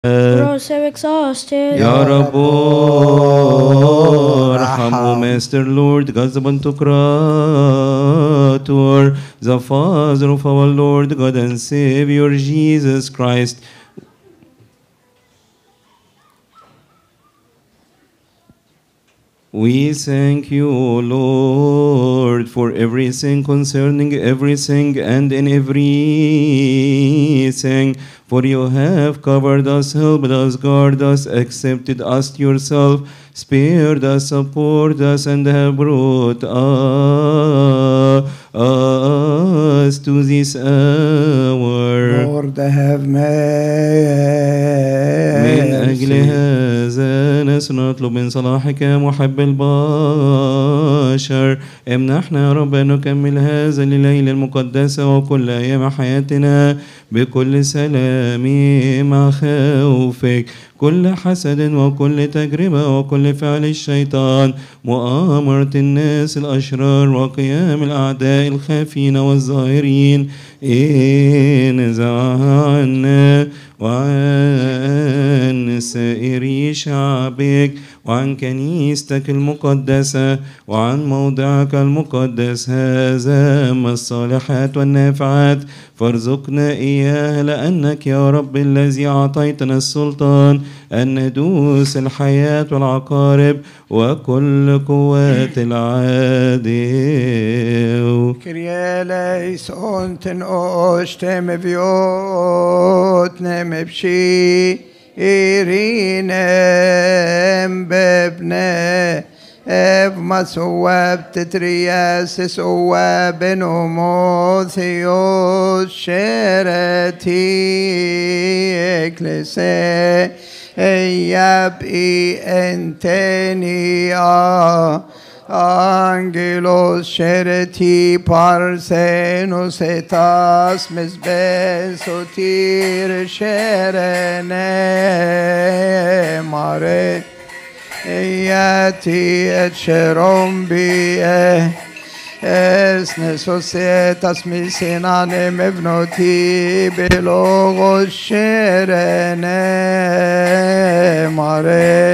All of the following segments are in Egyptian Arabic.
We're so exhausted. يا رب ارحم Master Lord God the Pantocrator the Father of our Lord God and Savior Jesus Christ We thank you, O Lord, for everything concerning everything and in everything. For you have covered us, helped us, guarded us, accepted us to yourself, spared us, supported us, and have brought us, us to this hour. Lord have من أجل mercy. هذا نسأل نطلب من صلاحك يا محب البشر امنحنا يا رب أن نكمل هذا الليلة المقدسة وكل أيام حياتنا بكل سلام مع خوفك كل حسد وكل تجربة وكل فعل الشيطان مؤامرة الناس الأشرار وقيام الأعداء الخافين والظاهرين انزع عنا وعن سائر شعبك وعن كنيستك المقدسة وعن موضعك المقدس هذا أما الصالحات والنافعات فارزقنا إياها لأنك يا رب الذي أعطيتنا السلطان أن ندوس الحياة والعقارب وكل قوات العادو Kyrie eleison ten oshtem viot nem bshi irinem bebne ev masowab tetrias sowab nomothios shereti eklese Eyab i entenia Angelos shereti parsenos etas mesbes sotir sherene mare Eyati et sherom bi es nesosietas misinane mevnoti belogos sherene mare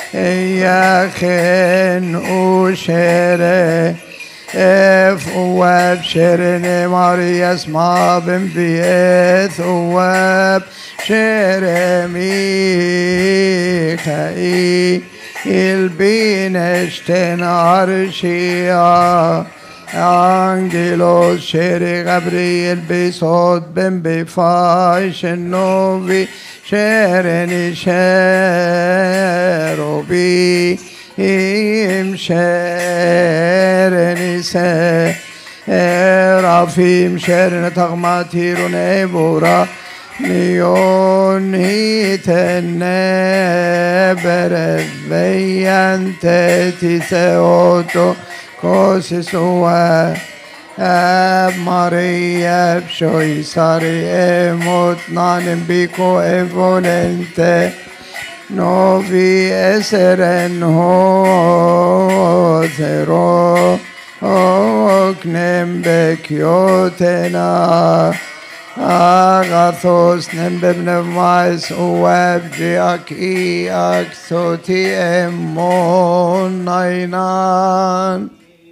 Yachen ushere Ef uweb sherene marias ma ben vieth uweb sheremi chai il bineshten arshia Angelos shere Gabriel besod ben befaish novi shereni sherobi im shereni se Erafim sherene tagmatirun ebura Nion hitenne bereveyente tiseoto kosisua Ab Maria pshoi sari emot nanim biko evolente Novi eseren ho zero oknem bekyotena Agathos nembebnevmais uweb diak i aksoti emon nainan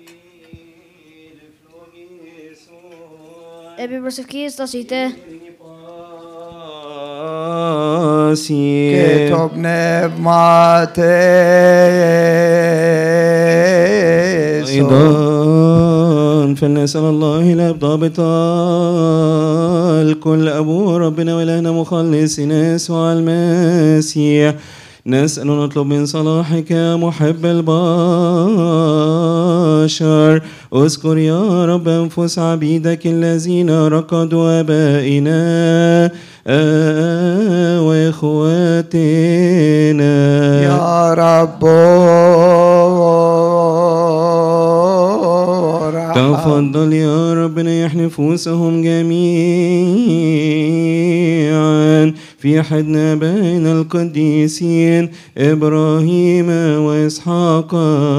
Ebi prosevkista site. Asie. Ketop nevmate أيضا فلنسأل الله الأب ضابط الكل أبو ربنا وإلهنا مخلصنا يسوع المسيح نسأل ونطلب من صلاحك يا محب البشر اذكر يا رب أنفس عبيدك الذين رقدوا آبائنا آه وإخواتنا يا رب تفضل يا ربنا يحن نفوسهم جميعا في حدنا بين القديسين إبراهيم وإسحاق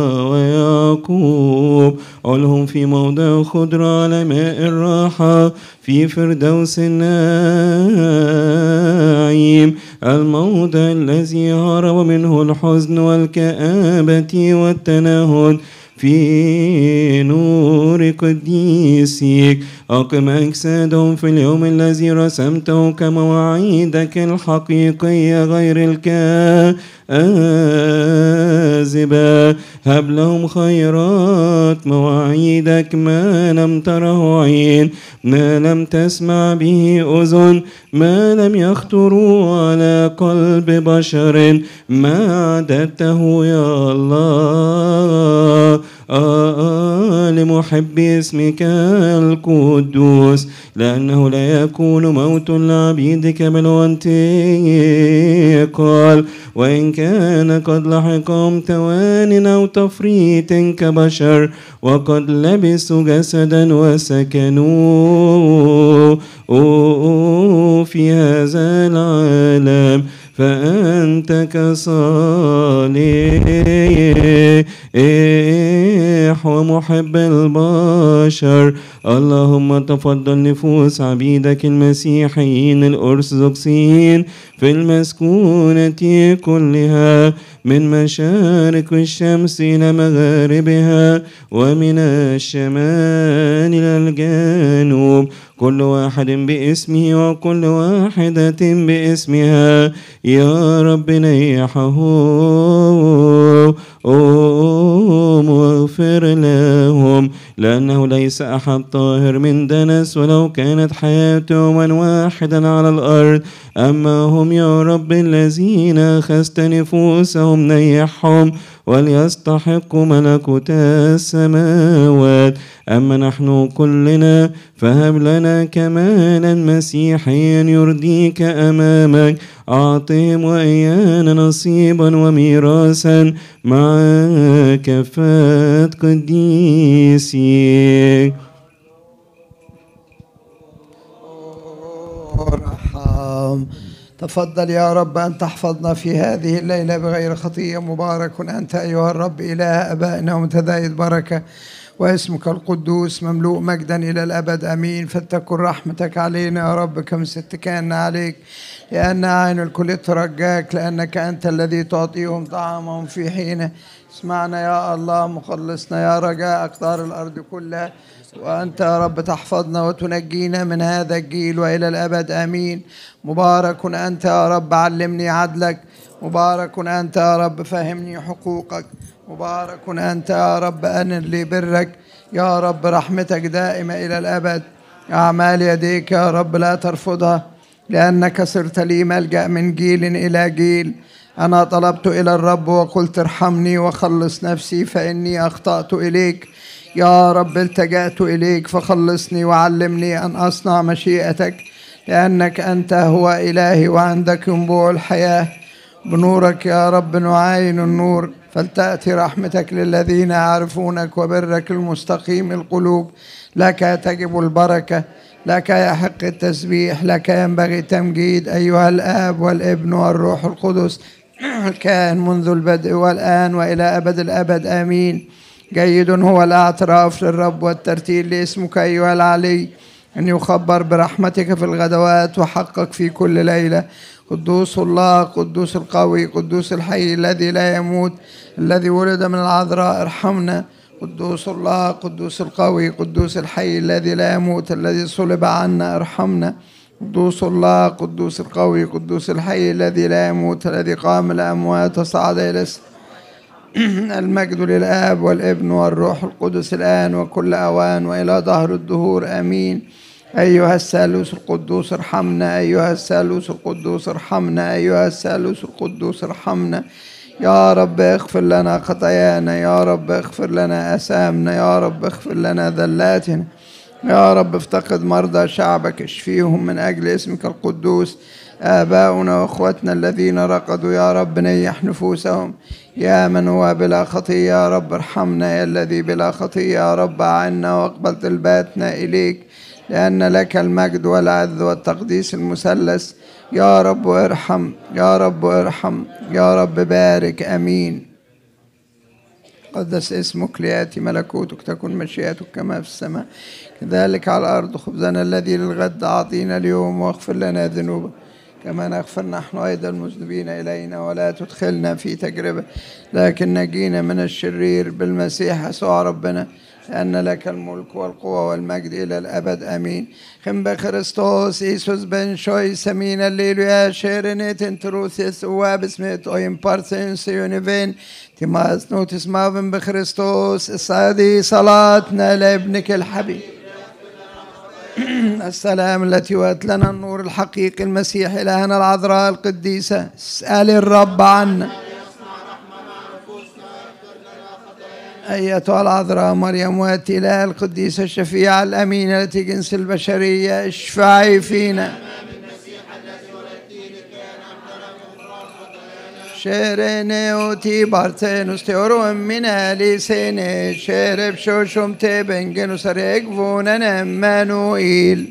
ويعقوب علهم في موضع خضرة على ماء الراحة في فردوس النعيم الموضع الذي هرب منه الحزن والكآبة والتنهد في نور قديسك أقم أجسادهم في اليوم الذي رسمته كمواعيدك الحقيقية غير الكاذبة هب لهم خيرات مواعيدك ما لم تره عين ما لم تسمع به أذن ما لم يخطروا على قلب بشر ما أعددته يا الله آه لمحب اسمك القدوس لأنه لا يكون موت لعبيدك بل وانتقال وإن كان قد لحقهم توان أو تفريط كبشر وقد لبسوا جسدا وسكنوا في هذا العالم فأنت كصالح ومحب البشر اللهم تفضل نفوس عبيدك المسيحيين الأرثوذكسيين في المسكونة كلها من مشارق الشمس إلى مغاربها ومن الشمال إلى الجنوب كل واحد باسمه وكل واحدة باسمها يا رب نيحه واغفر لهم لأنه ليس أحد طاهر من دنس ولو كانت حياتهم واحدا على الأرض أما هم يا رب الذين أخذت نفوسهم نيحهم وليستحقوا ملكوت السماوات أما نحن كلنا فهب لنا كمالا مسيحيا يرضيك أمامك أعطهم وإيانا نصيبا وميراثا مع كفاة قديسك ارحم تفضل يا رب أن تحفظنا في هذه الليلة بغير خطية مبارك أنت أيها الرب إله أبائنا ومتزايد بركة واسمك القدوس مملوء مجدا إلى الأبد أمين فلتكن رحمتك علينا يا رب كم اتكالنا عليك لأن عين الكل ترجاك لأنك أنت الذي تعطيهم طعامهم في حينه اسمعنا يا الله مخلصنا يا رجاء أقطار الأرض كلها وأنت يا رب تحفظنا وتنجينا من هذا الجيل وإلى الأبد آمين مبارك أنت يا رب علمني عدلك مبارك أنت يا رب فهمني حقوقك مبارك أنت يا رب أنر لي برك يا رب رحمتك دائمة إلى الأبد أعمال يديك يا رب لا ترفضها لأنك صرت لي ملجأ من جيل إلى جيل أنا طلبت إلى الرب وقلت ارحمني وخلص نفسي فإني أخطأت إليك يا رب التجأت إليك فخلصني وعلمني أن أصنع مشيئتك لأنك أنت هو إلهي وعندك ينبوع الحياة بنورك يا رب نعاين النور فلتأتي رحمتك للذين يعرفونك وبرك المستقيم القلوب لك تجب البركة لك يحق التسبيح لك ينبغي التمجيد أيها الآب والابن والروح القدس كان منذ البدء والآن وإلى أبد الأبد آمين جيد هو الاعتراف للرب والترتيل لاسمك أيها العلي أن يخبر برحمتك في الغدوات وحقك في كل ليلة قدوس الله قدوس القوي قدوس الحي الذي لا يموت الذي ولد من العذراء ارحمنا قدوس الله قدوس القوي قدوس الحي الذي لا يموت الذي صلب عنا ارحمنا قدوس الله قدوس القوي قدوس الحي الذي لا يموت الذي قام الأموات وصعد إلى السماء المجد للآب والابن والروح القدس الآن وكل أوان وإلى ظهر الدهور آمين أيها الثالوث القدوس ارحمنا أيها الثالوث القدوس ارحمنا أيها الثالوث القدوس ارحمنا يا رب اغفر لنا خطايانا يا رب اغفر لنا أسامنا يا رب اغفر لنا ذلاتنا يا رب افتقد مرضى شعبك اشفيهم من أجل اسمك القدوس آباؤنا وأخوتنا الذين رقدوا يا رب نيح نفوسهم يا من هو بلا خطية يا رب ارحمنا يا الذي بلا خطية يا رب أعنا واقبل طلباتنا إليك لأن لك المجد والعز والتقديس المثلث يا رب ارحم يا رب ارحم يا رب بارك أمين قدس اسمك ليأتي ملكوتك تكن مشيئتك كما في السماء كذلك على الأرض خبزنا الذي للغد أعطينا اليوم واغفر لنا ذنوبنا كما نغفر نحن أيضا المذنبين إلينا ولا تدخلنا في تجربة لكن نجينا من الشرير بالمسيح يسوع ربنا لأن لك الملك والقوة والمجد إلى الأبد أمين خم بخريستوس إيسوس بن شوي سمين الليلويا شيرنت انتروثيس وابسمت أوين بارسنس يونيفين تماس نوتس مافن بخريستوس الصادي صلاتنا لابنك الحبيب السلام التي وات لنا النور الحقيقي المسيح إلهنا العذراء القديسة اسأل الرب عنا أيتها العذراء مريم واتي إله القديسة الشفيعة الأمينة التي جنس البشرية اشفعي فينا شيريني اوتي بارتينوس تيورو من لسيني شيرب شوشم تبنجن سريك فونن امانوئيل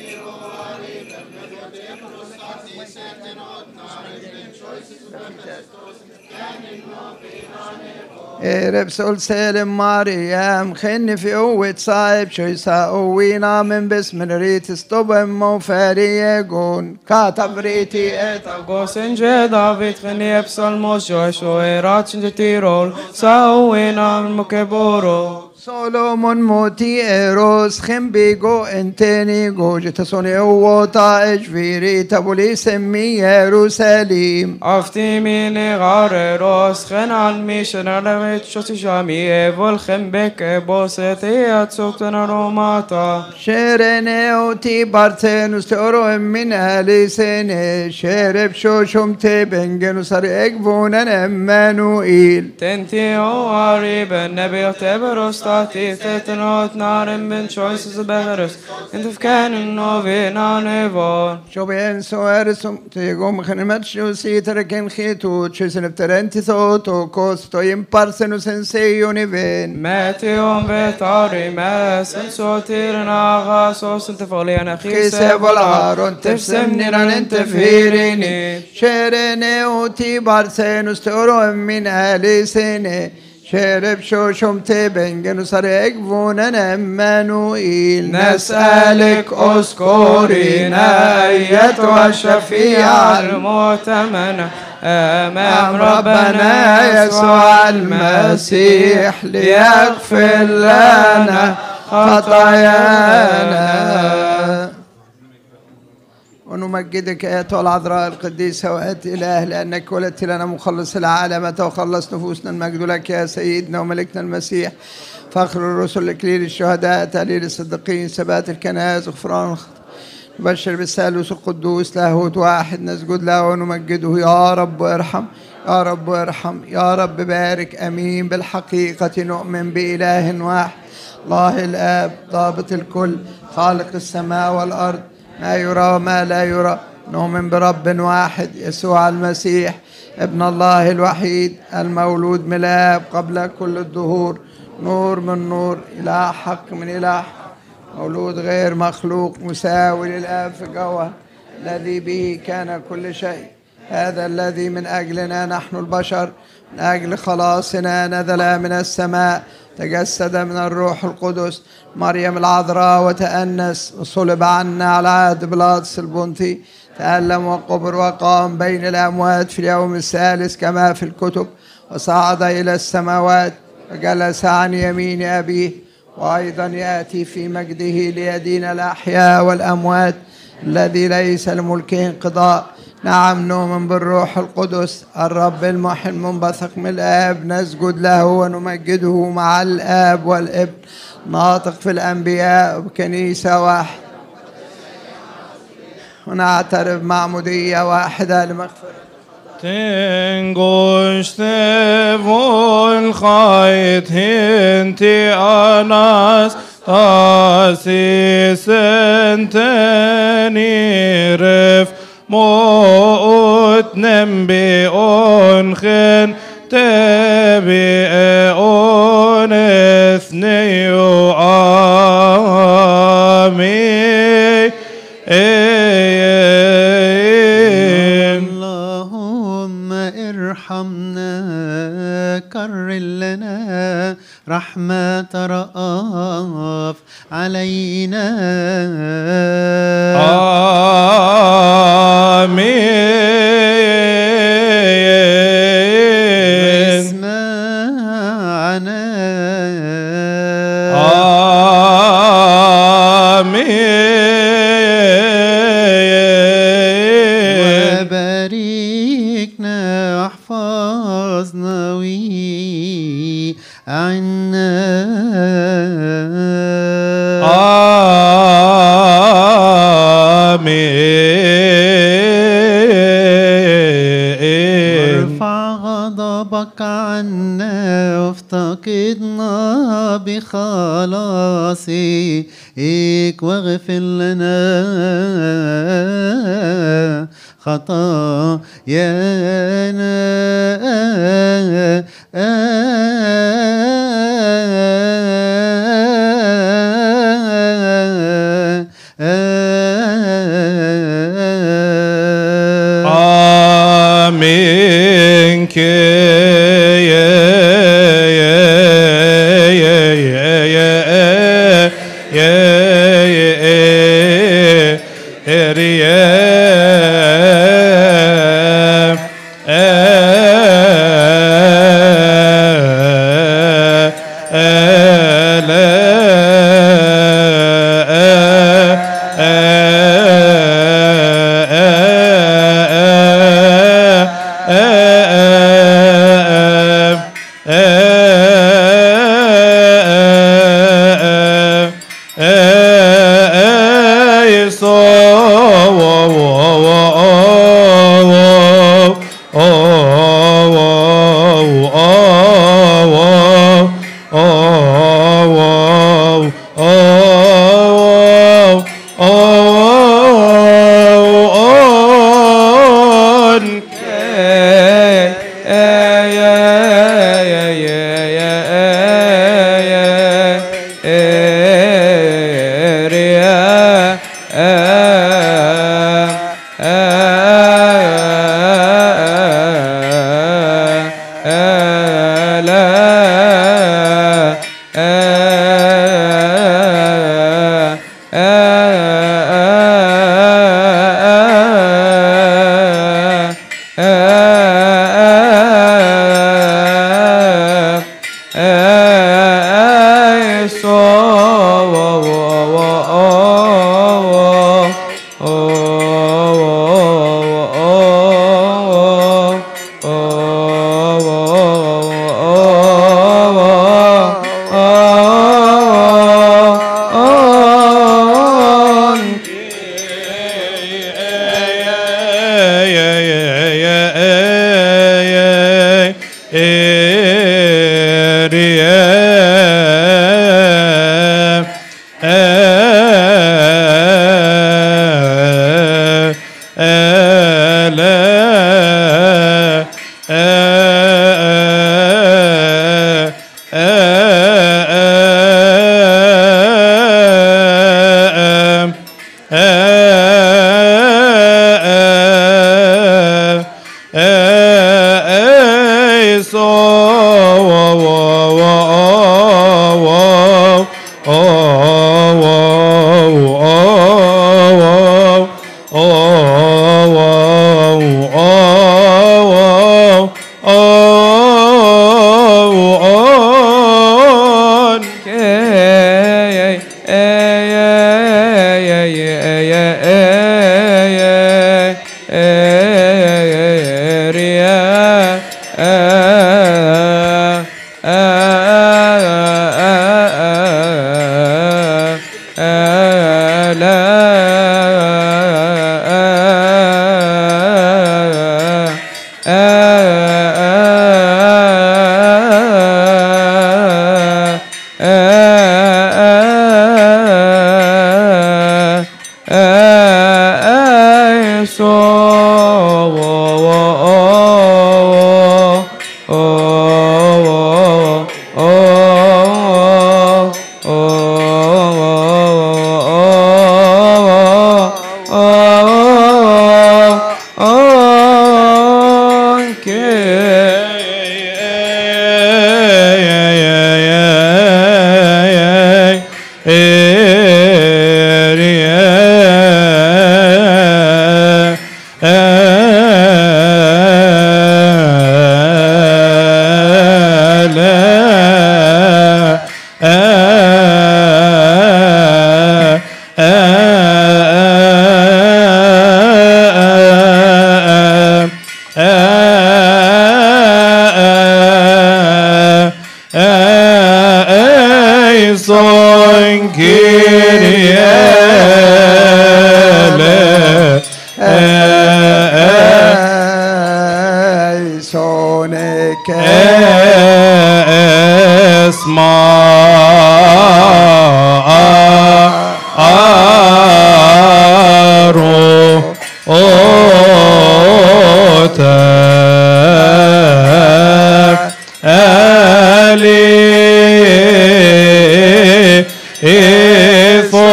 رب سول سالم مريم خن في قوة صاحب شو يساوينا من بسم الريت ستوب موفاريجون كاتب ريتي اتا Gosenje David خني بسلموس جوشو راتشن تيرول ساوينا من مكبورو سولومون موتي ايروس خم بيجو انتني جو جتسوني وطا اجفيري تبولي سمي يروساليم افتي ميني غار روس خن عن ميشن علمت شوتي جامي ايفول خن بك بوستي اتسوكتنا روماتا شيريني اوتي بارتينوس تورو من اهلي سيني شيرب شوشم تبنجن سر اكفونن امانوئيل تنتي اواري بالنبي تبرس تاتي تتنوت نار من شويس بغرس انت في كان النوفي نانيفون شو بين سوارسم تيقوم خنمت شو سيتر كن خيتو تشو سنفترنتي ثوتو كوستو يمبارسنو سنسيو نيفين ماتيوم بتاري ما سنسو تيرنا غاسوس انت فولي انا خيسة والعارون تفسمني ران انت فيريني شيريني اوتي بارسينوس تورو من اهلي سيني شرب شو شمت بنجن سرق فونن امانوئيل نسألك اذكرينا أيتها الشفيعة المؤتمنة أمام ربنا يسوع المسيح ليغفر لنا خطايانا ونمجدك ايتها العذراء القديسه وات اله لانك ولدت لنا مخلص العالم وخلص نفوسنا المجد لك يا سيدنا وملكنا المسيح فخر الرسل اكليل الشهداء تهليل الصديقين ثبات الكنائس غفران الخطايا نبشر بالثالوث القدوس لاهوت واحد نسجد له ونمجده يا رب ارحم يا رب ارحم يا رب بارك امين بالحقيقه نؤمن باله واحد الله الاب ضابط الكل خالق السماء والارض ما يرى وما لا يرى نؤمن برب واحد يسوع المسيح ابن الله الوحيد المولود من الاب قبل كل الدهور نور من نور اله حق من اله حق مولود غير مخلوق مساوي للآب في الجوهر الذي به كان كل شيء هذا الذي من أجلنا نحن البشر من أجل خلاصنا نزل من السماء تجسد من الروح القدس مريم العذراء وتأنس وصلب عنا على عهد بلاطس البنطي تألم وقبر وقام بين الأموات في اليوم الثالث كما في الكتب وصعد إلى السماوات وجلس عن يمين أبيه وأيضا يأتي في مجده ليدين الأحياء والأموات الذي ليس لملكه انقضاء نعم نؤمن بالروح القدس الرب المحي المنبثق من الآب نسجد له ونمجده مع الآب والابن ناطق في الأنبياء بكنيسة واحدة ونعترف معمودية واحدة لمغفرة تنگشته والخيط هنتي أناس تاسيس انتني رف موت نمبي أنخن تبي أون اثني آمين اللهم ارحمنا كرر لنا رحمة رأف علينا باركنا واحفظنا وعنا آمين وارفع غضبك عنا وافتقدنا بخلاصك واغفر لنا خطايانا آمين كي يا يا يا يا يا يا يا يا Son Kyrie Eisoneke Esma Aro Ota Ali Ifo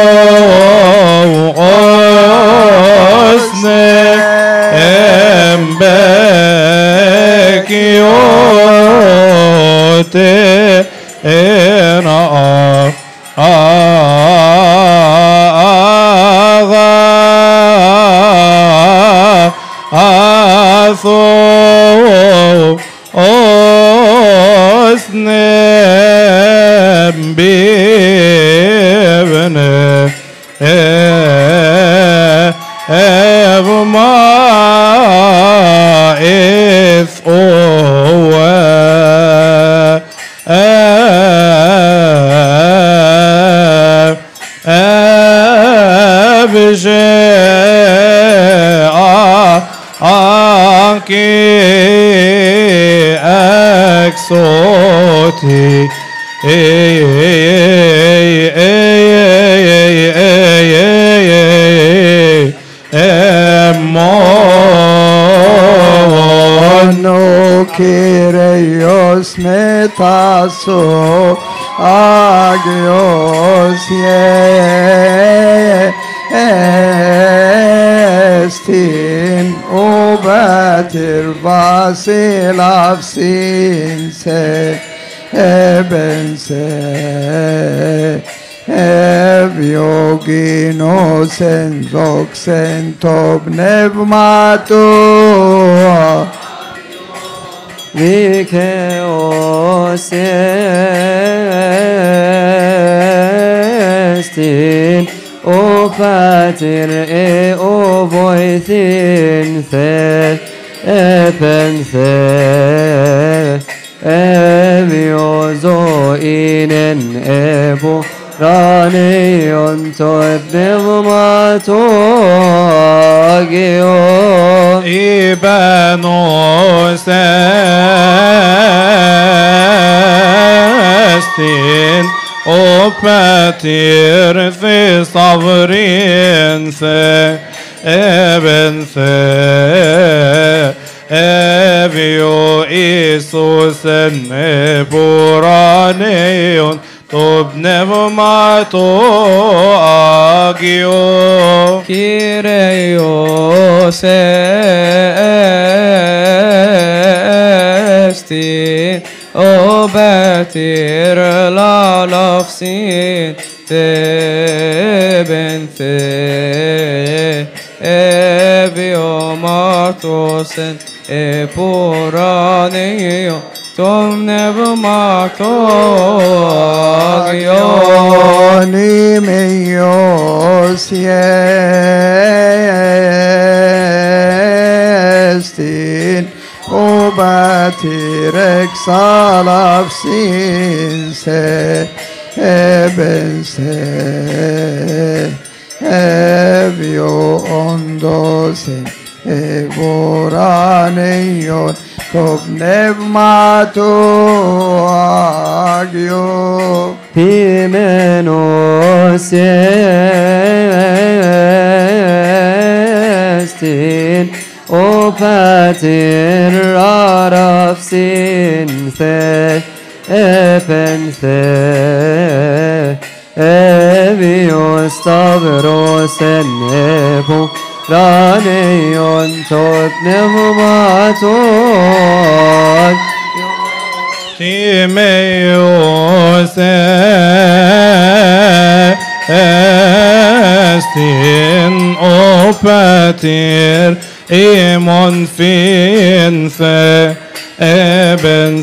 Osne Embekiote Ena Aga Atho Osne Bibne Evma if owe Anki exoti Emon Ono Kyrios metaso Agios ye Estin ubatir vasilav sinse Ebense Evioginos en zoxen tob nevmato Vikeos estin O pater e o voithin the Epen the Eviozo inen epo Raneion to ebnevmato agio Ibanos estin O patir fi savrin the Eben the Evio Isus en Epuraneion Tob nevmato agio Kyrios estin O batir la lafsin Teben the Evio martosen E puranio Tom nevmato agio Ονίμιος εστιν ο πατήρ εξαλαυσίν σε έμπενσε έβιο όντως ευορανέιον το πνεύμα του Άγιο. Pimenos estin O pater arafsin the Epen the Evios stavros en epo Raneion tot pneumaton Timeos estin o patir imon finse eben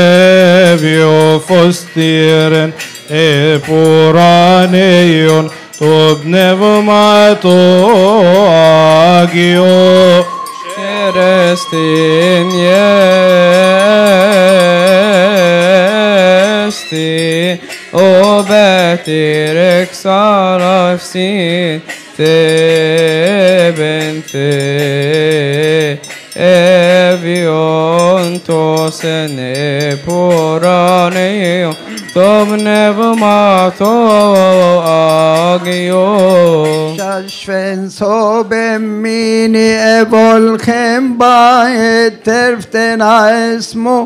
sevio fostiren e puraneion to pneumato agio. Kerestin yesti O betirek sarafsin Te bente Evion to sene puraneo Tom nevmato agio ششفن صوب ميني ابول خم بايت ترفتن اسمو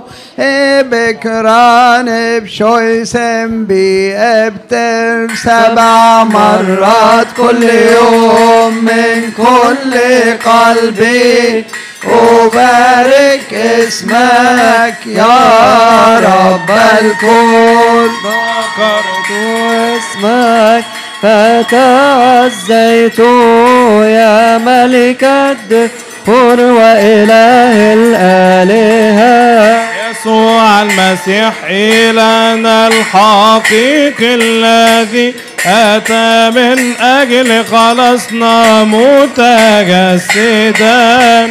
بكران بشوي سنبي ابتر سبع مرات كل يوم من كل قلبي وبارك اسمك يا رب الكل ذكرت اسمك فتعزيت يا ملك الدهور وإله الآلهة يسوع المسيح إلهنا الحقيق الذي أتى من أجل خلصنا متجسدا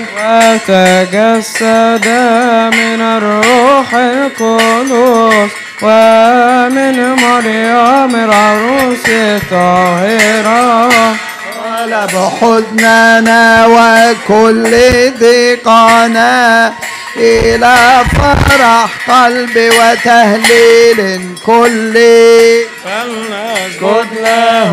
وتجسد من الروح القدس ومن مريم العروس الطاهرة قال بحضننا وكل ضيقنا إلى فرح قلبي وتهليل كلي نسجد له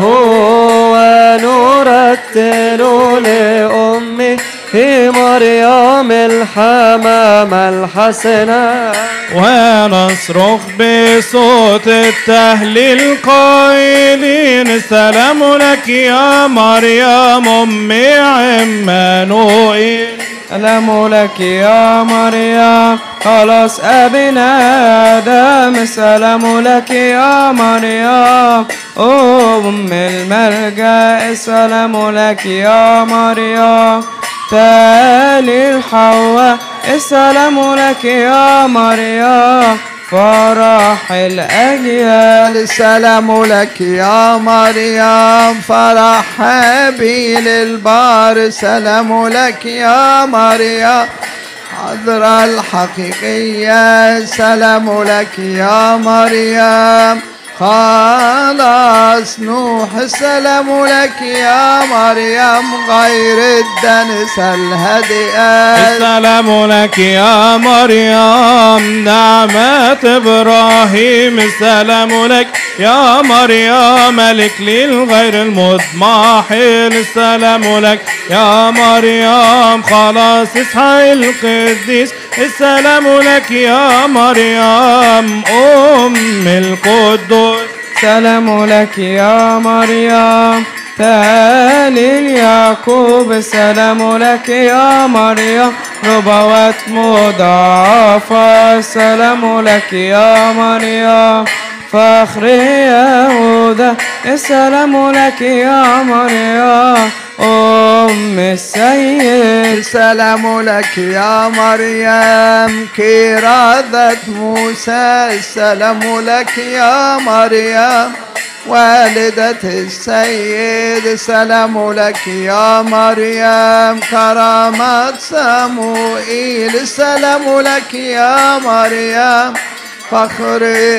ونرتل لأمه مريم الحمام الحسنة ونصرخ بصوت التهليل قائلين سلام لك يا مريم أم عمانوئيل سلام لك يا مريم خلاص أبنا آدم سلام لك يا مريم أم الملجأ سلام لك يا مريم تالي الحواء السلام لك يا مريم فرح الأجيال السلام لك يا مريم فرح هابيل البار سلام لك يا مريم حضرة الحقيقية سلام لك يا مريم خلاص نوح السلام لك يا مريم غير الدنس الهدئات السلام لك يا مريم نعمة إبراهيم السلام لك يا مريم ملك للغير المضمحل السلام لك يا مريم خلاص اصحى القديس السلام لك يا مريم أم القدوس سلام لك يا مريم تالي يعقوب سلام لك يا مريم ربوات مضاعفة سلام لك يا مريم فخر يهوذا السلام لك يا مريم أم السيد السلام لك يا مريم كرادة موسى السلام لك يا مريم والدة السيد السلام لك يا مريم كرامة سموئيل السلام لك يا مريم فخر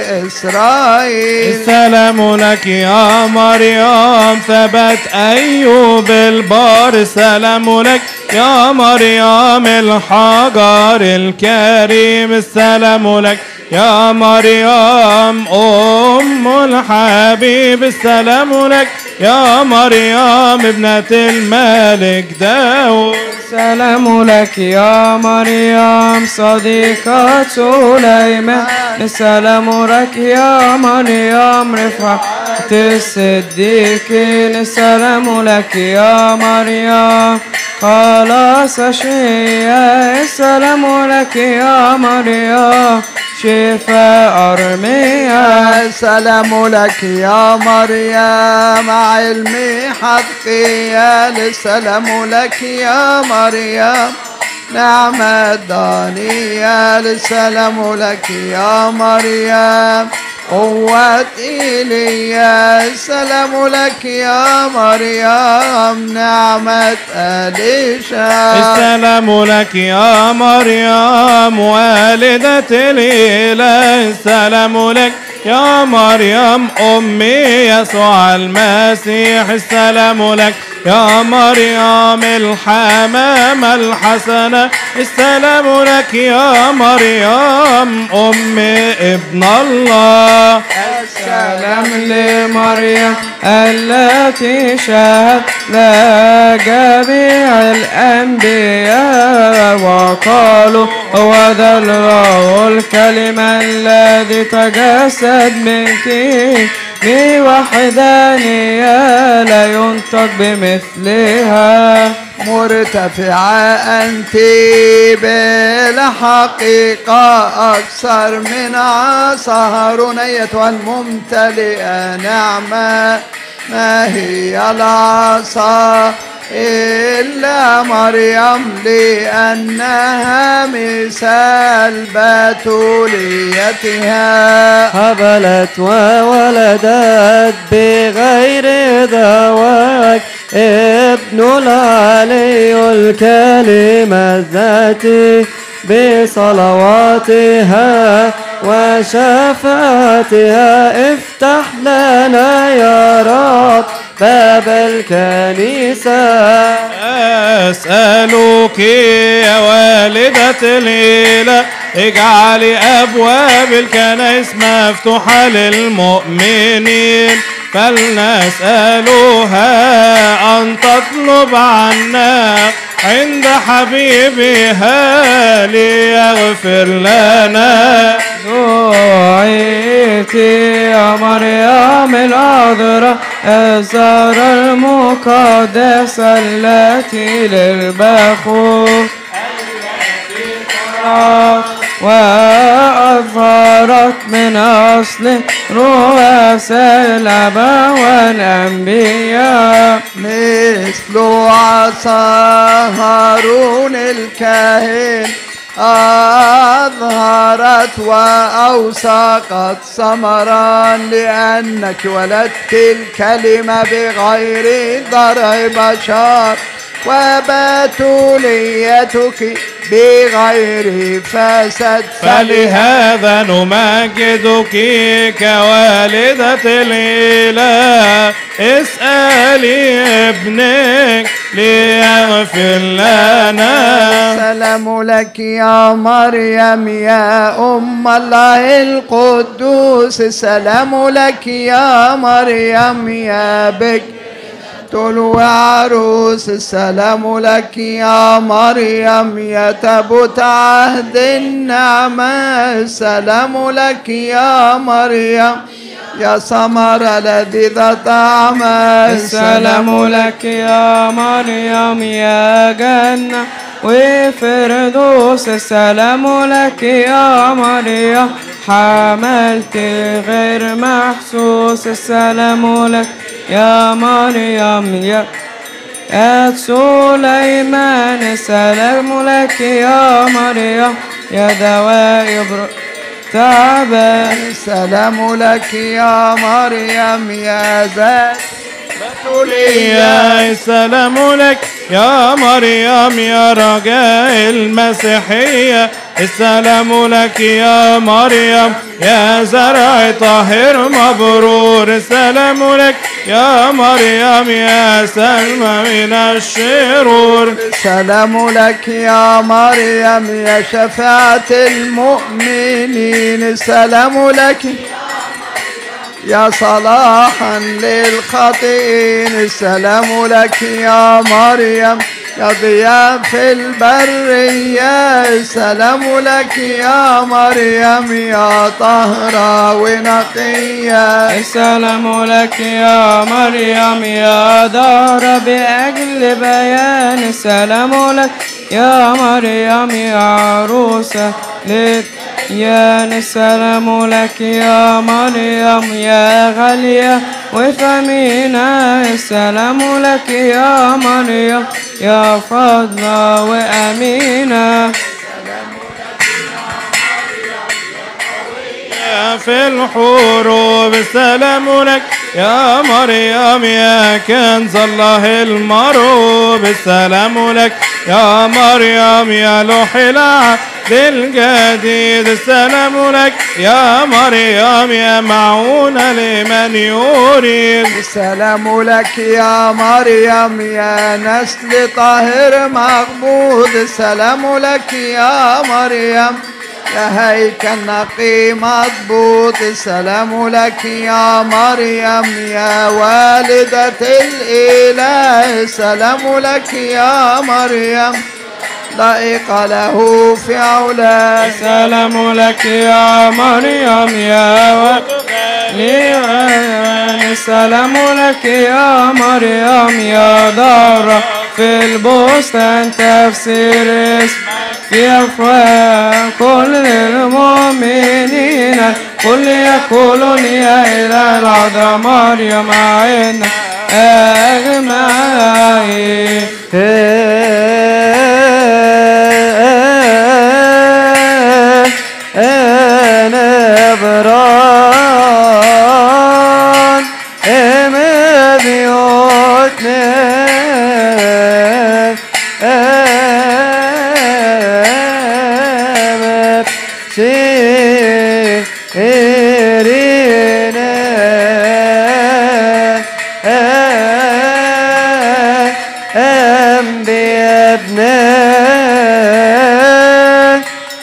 إسرائيل السلام لك يا مريم ثبت أيوب البار السلام لك يا مريم الحجر الكريم السلام لك يا مريم أم الحبيب السلام لك يا مريم ابنة الملك داود سلام لك يا مريم صديقة سليمان السلام لك يا مريم رفعة الصديقين السلام لك يا مريم خلاص شيء السلام لك يا مريم شفاء أرميا السلام لك يا مريم علمي حقيا السلام لك يا مريم نعمة دانية السلام لك يا مريم قوة إيليا السلام لك يا مريم نعمة أليشا السلام لك يا مريم والدة الإله السلام لك يا مريم أمي يسوع المسيح السلام لك يا مريم الحمامة الحسنة السلام لك يا مريم أم ابن الله السلام لمريم التي شهد لها جميع الأنبياء وقالوا هو ذا الله الكلمة الذي تجسد منك بوحدانية لا ينطق بمثلها مرتفعة أنت بالحقيقة أكثر من عصا أيتها الممتلئة نعمة ما هي العصا إلا مريم لأنها مثال بتوليتها حبلت وولدت بغير ذواك ابن العلي الكلمة الذاتي بصلواتها وشفاعتها افتح لنا يا رب باب الكنيسة أسألك يا والدة الإله اجعلي أبواب الكنائس مفتوحة للمؤمنين فلنسألها أن تطلب عنا عند حبيبها ليغفر لنا دعيتي يا مريم العذراء الزهرة المقدسة التي للبخور وأظهرت من أصل رؤساء الآباء والأنبياء مثل عصا هارون الكاهن أظهرت وأوسقت ثمرا لأنك ولدت الكلمة بغير ضرع بشر وبتوليتك بغير فساد فلهذا نمجدك كوالدة الإله اسألي ابنك ليغفر لنا سلام لك يا مريم يا أم الله القدوس سلام لك يا مريم يا بك طلوع عروس السلام لك يا مريم يا تبت عهد النعمة السلام لك يا مريم يا ثمر لذيذ طعم السلام لك يا مريم يا جنة وفردوس السلام لك يا مريم حملت غير محسوس السلام لك يا مريم يا يا سليمان السلام لك يا مريم يا دواء يبرئ تعبان السلام لك يا مريم يا ذات يا السلام لك يا مريم يا رجاء المسيحية السلام لك يا مريم يا زرع طاهر مبرور السلام لك يا مريم يا سلمى من الشرور سلام لك يا مريم يا شفاعة المؤمنين السلام لك يا صلاحا للخاطئين السلام لك يا مريم يا ضياء في البرية السلام لك يا مريم يا طهرة ونقية السلام لك يا مريم يا دار بأجل بيان السلام لك يا مريم يا عروسة للديان السلام لك يا مريم يا غالية وفمينة السلام لك يا مريم يا فضلة وأمينة في الحروب السلام لك يا مريم يا كنز الله المروب السلام لك يا مريم يا لوح العهد الجديد السلام لك يا مريم يا معونة لمن يريد السلام لك يا مريم يا نسل طاهر مغبوط السلام لك يا مريم يا هيكل نقي مضبوط السلام لك يا مريم يا والدة الإله السلام لك يا مريم لائق له في علاك السلام لك يا مريم يا ولي السلام لك يا مريم يا دارة في البستان تفسير اسمك في أفواه كل المؤمنين كل يقولون يا إله العذراء مريم عنا أجمعين أنا بران إما بيوتنا أما سيرنا أنبياء ابناء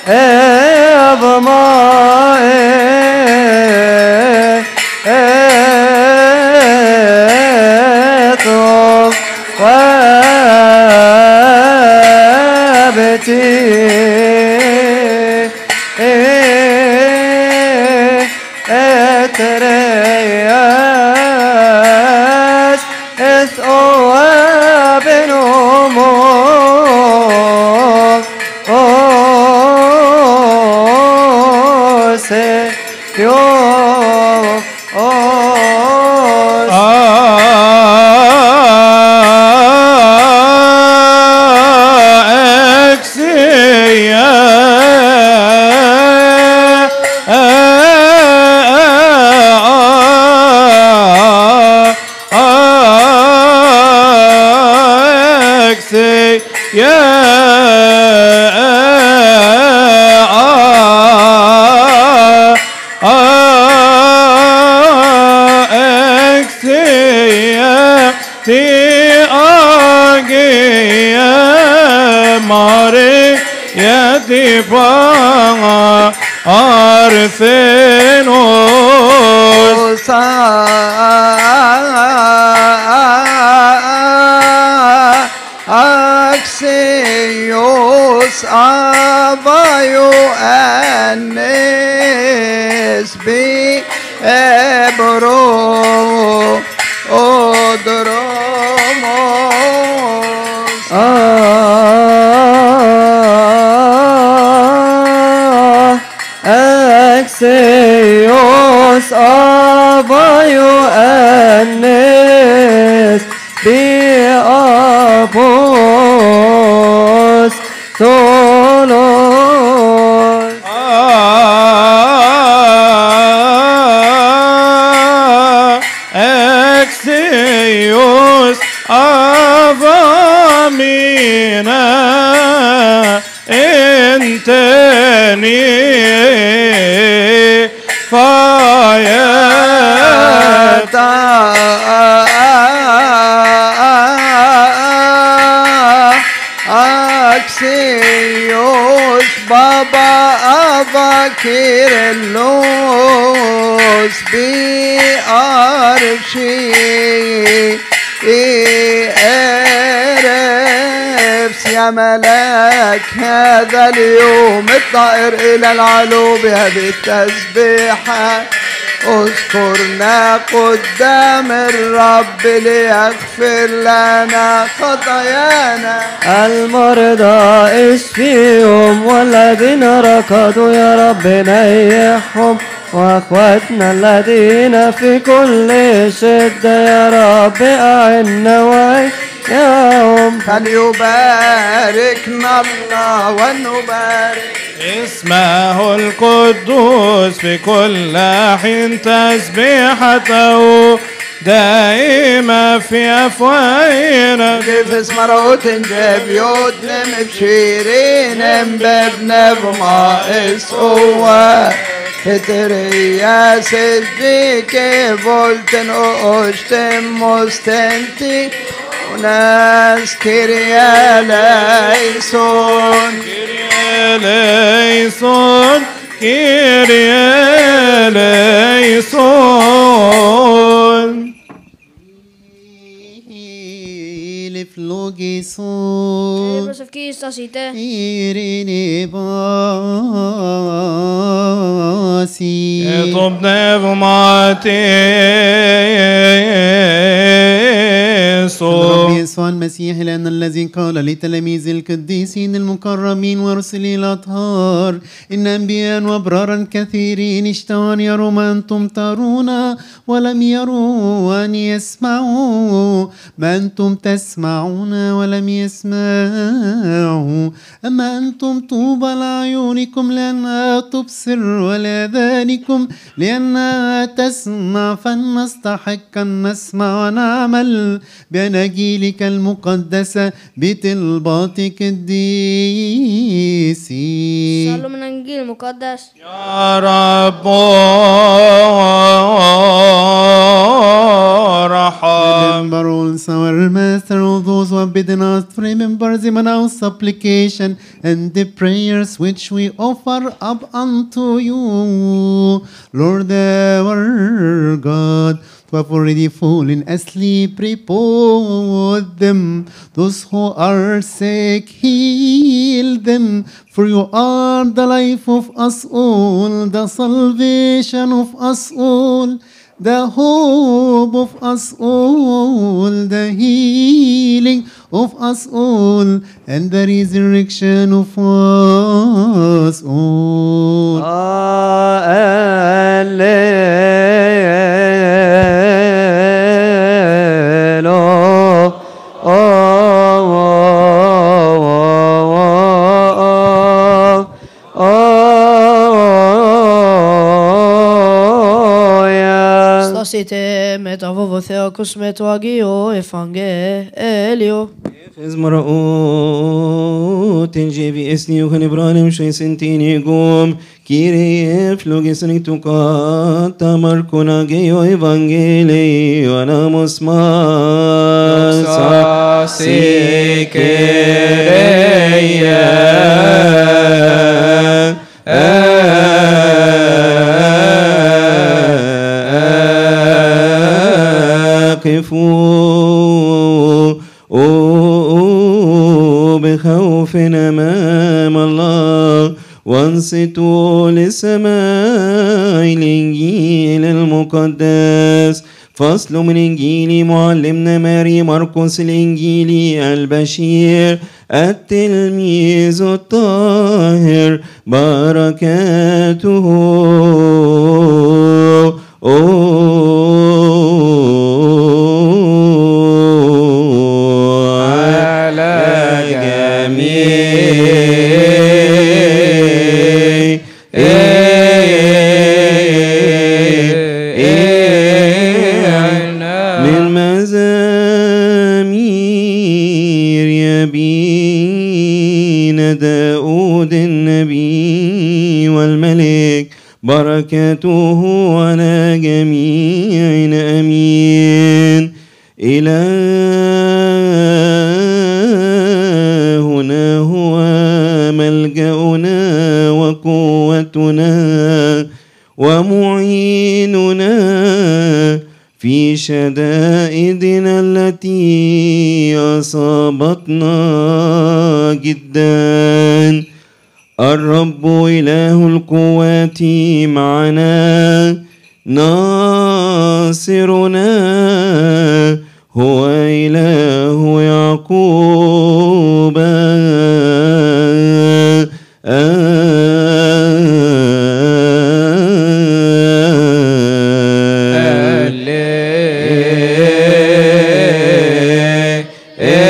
أضماء أتوب وابتي أترياس إث أواب أمور أوسي يو أوسي في أجيا ماري يدفع أرثنوس أكسيوس أبايو أنس بي إبرو أدرموس آه أكسيوس أبايو أنس بأبوس تولوس Exeus avamina inteni fayet أكسيوس بابا أباكير اللوس بأرشي إرفس يا ملاك هذا اليوم الطائر إلى العلو بهذه التسبيحة اذكرنا قدام الرب ليغفر لنا خطايانا المرضى اشفيهم والذين ركضوا يا رب نيحهم واخواتنا الذين في كل شدة يا رب أعنا وعي يوم فليباركنا الله ونبارك اسمه القدوس في كل حين تسبيحته دائما في أفواهنا كيف اسمروت جبيوت نم بشيرين بابنا بماء هو كتريا سجيك بولتن اوشتن مستنتي وناس كريا ليسون كيريا ليسون كيريا ليسون Leflogeson. Hebrews of Christus ite. Irene basi. اطب نفماتيسو رب يسوع المسيح لأن الذي قال لتلاميذ القديسين المكرمين ورسل الأطهار إن أنبياء وأبرارا كثيرين اشتهوا أن يروا ما أنتم ترون ولم يروا أن يسمعوا ما أنتم تسمعون ولم يسمعوا أما أنتم طوبى لعيونكم لأنها تبصر ولآذانكم لأنها تسمع فلنستحق أن نسمع ونعمل بأناجيلك المقدسة بطلباتك الديسي صلوا من الإنجيل المقدس يا رب ارحم Remember also our Master, all those who have bidden us to remember them in our supplication and the prayers which we offer up unto you, Lord our God. Who have already fallen asleep, repose them. Those who are sick, heal them. For you are the life of us all, the salvation of us all the hope of us all, the healing of us all, and the resurrection of us all. Alleluia. Στάσετε με το βόβο Θεός με το Αγίο Ευαγγέλιο. Ezmaraot jevi esni ukan Ibrahim shay sentini gom kire flogis tukata markuna geyo evangeli anamos masa قفوا بخوف أمام الله وانصتوا لسماع الإنجيل المقدس فصل من إنجيل معلمنا ماري مرقس الإنجيلي البشير التلميذ الطاهر بركاته على جميع من مزامير يبين داود النبي والملك بركاته على جميعنا أمين إلهنا هو ملجأنا وقوتنا ومعيننا في شدائدنا التي أصابتنا جدا الرب إله القوات معنا ناصرنا هو إله يعقوب آه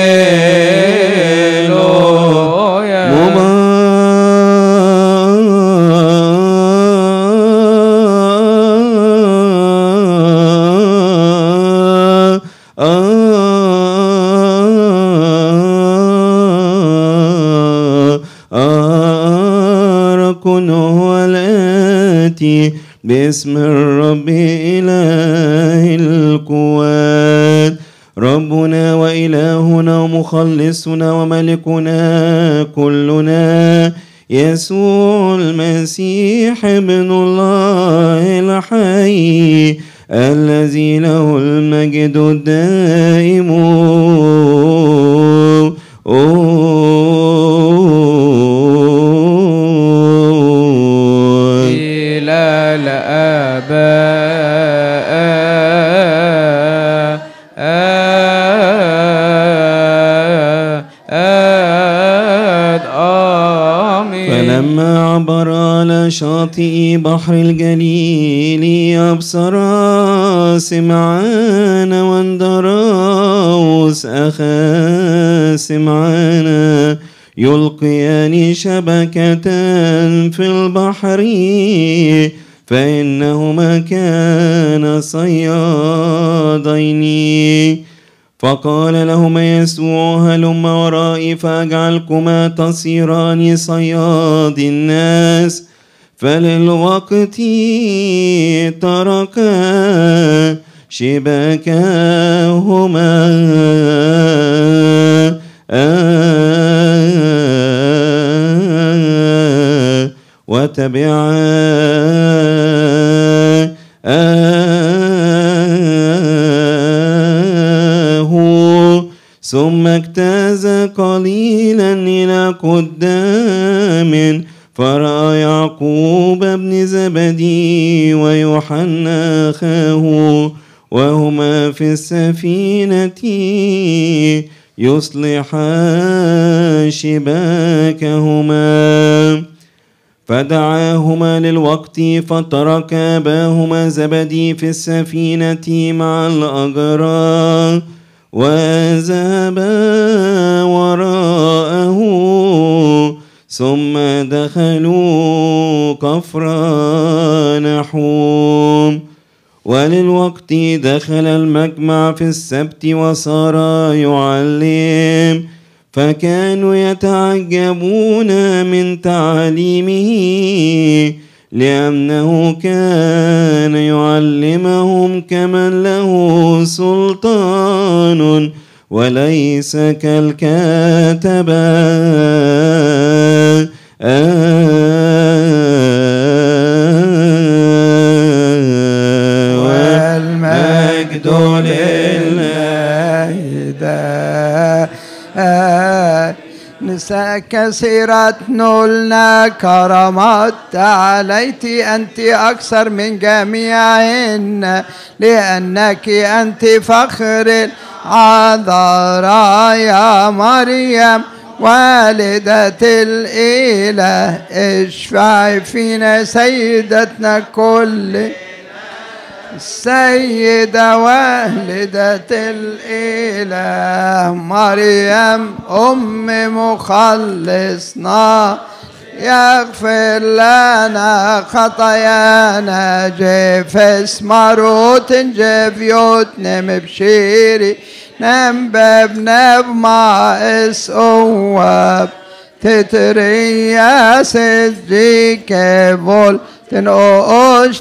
أركن هو الآتي باسم الرب إله القوات ربنا وإلهنا ومخلصنا وملكنا كلنا يسوع المسيح ابن الله الحي الذي له المجد الدائم إلى الآباء آمين فلما عبر على شاطئ بحر الجليل أبصر سمعان واندراوس أخا سمعان يلقيان شبكة في البحر فإنهما كانا صيادين فقال لهما يسوع هلم ورائي فأجعلكما تصيران صياد الناس فللوقت تركا شباكهما وتبعا آه ثم اجتاز قليلا إلى قدام فرأى يعقوب بن زبدي ويوحنا أخاه وهما في السفينة يصلحان شباكهما فدعاهما للوقت فترك أباهما زبدي في السفينة مع الأجران وذهبا وراءه ثم دخلوا كفر نحوم وللوقت دخل المجمع في السبت وصار يعلم فكانوا يتعجبون من تعليمه لأنه كان يعلمهم كمن له سلطان وليس كالكاتبة والمجد لله دائم نساء كثيرة نلنا كرامات تعاليت أنت أكثر من جميعهن لأنك أنت فخر العذراء يا مريم والدة الإله اشفعي فينا سيدتنا كل السيدة والدة الإله مريم أم مخلصنا يغفر لنا خطايانا جيف اسمروت جيف يوتنم بشيري نم ببنب ما اسواب تتريا سجيك فول تنقوش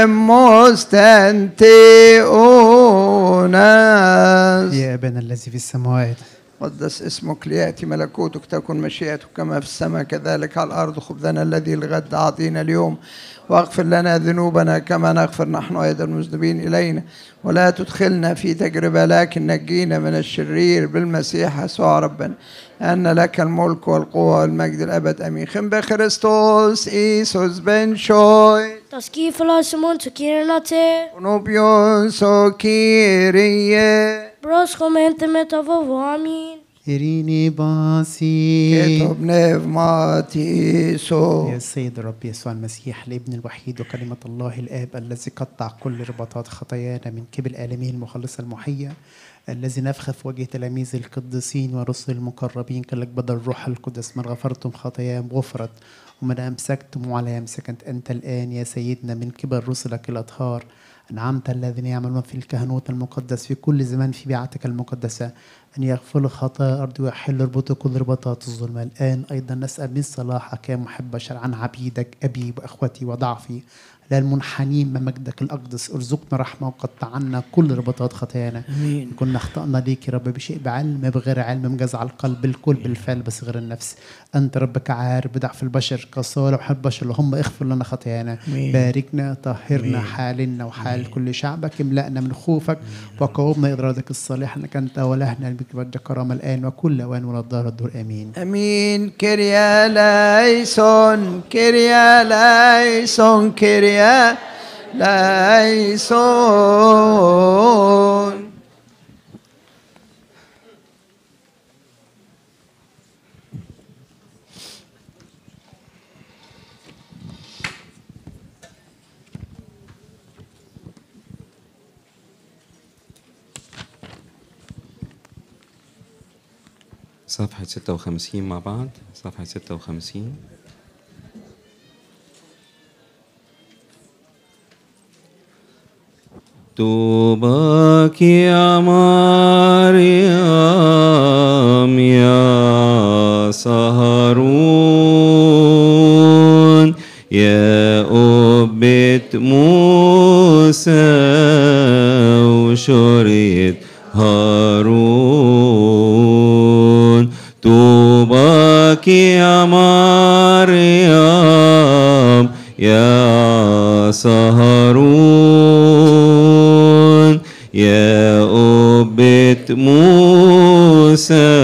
مستنتئوناس يا أبانا الذي في السماوات قدس اسمك ليأتي ملكوتك تكن مشيئتك كما في السماء كذلك على الأرض خبزنا الذي الغد أعطينا اليوم واغفر لنا ذنوبنا كما نغفر نحن أيضا المذنبين إلينا ولا تدخلنا في تجربة لكن نجينا من الشرير بالمسيح يسوع ربنا أن لك الملك والقوة والمجد الأبد أمين خم بخريستوس إيسوس بن شوي Das kifelasimon zu kirenate. ونوبيون سو كيريه Bros komente med tavo amin. إريني باسي كتب نفماتي سو يا السيد الرب يسوع المسيح الابن الوحيد وكلمة الله الآب الذي قطع كل رباطات خطايانا من كبل آلامه المخلصة المحية الذي نفخ في وجه تلاميذ القديسين ورسل المقربين قال لك بدل الروح القدس من غفرتم خطاياهم غفرت ومن أمسكتم وعلى أمسكت أنت الآن يا سيدنا من كبر رسلك الأطهار أنعمت الذين يعملون في الكهنوت المقدس في كل زمان في بيعتك المقدسة أن يغفر خطايا الأرض ويحل ربط كل رباطات الظلمة الآن أيضا نسأل من صلاحك يا محب بشر عن عبيدك أبي وأخوتي وضعفي لا المنحنين من مجدك الأقدس ارزقنا رحمة وقطع عنا كل رباطات خطايانا امين كنا اخطأنا ليك يا رب بشيء بعلم بغير علم مجزع القلب بالكل بالفعل بصغر النفس أنت ربك عارف بضعف البشر كصالح وحب البشر اللهم اغفر لنا خطايانا آمين. باركنا طهرنا آمين. حالنا وحال كل شعبك املأنا من خوفك وقومنا إرادك الصالح أنك أنت ولهنا بك مجد كرامة الآن وكل أوان ولا الدار الدور آمين امين كريا ليسون كريا ليسون كريا ليسون صفحة 56 مع بعض صفحة 56 طوباك يا مريم يا سهرون يا أبت موسى وشريت هارون طوباك يا مريم يا سهرون يا أبت موسى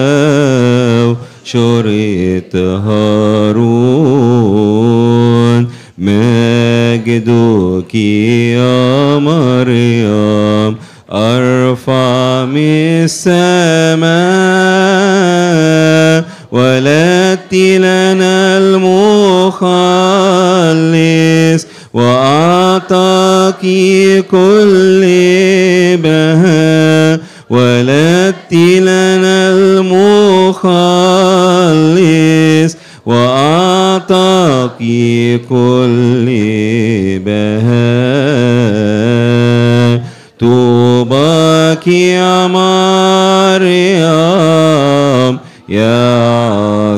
شريت هارون مجدك يا مريم أرفع من السماء ولدت لنا المخلص وأعطاك كل بهاء ولدت لنا المخلص وأعطاك كل بهاء طوباك يا مريم يا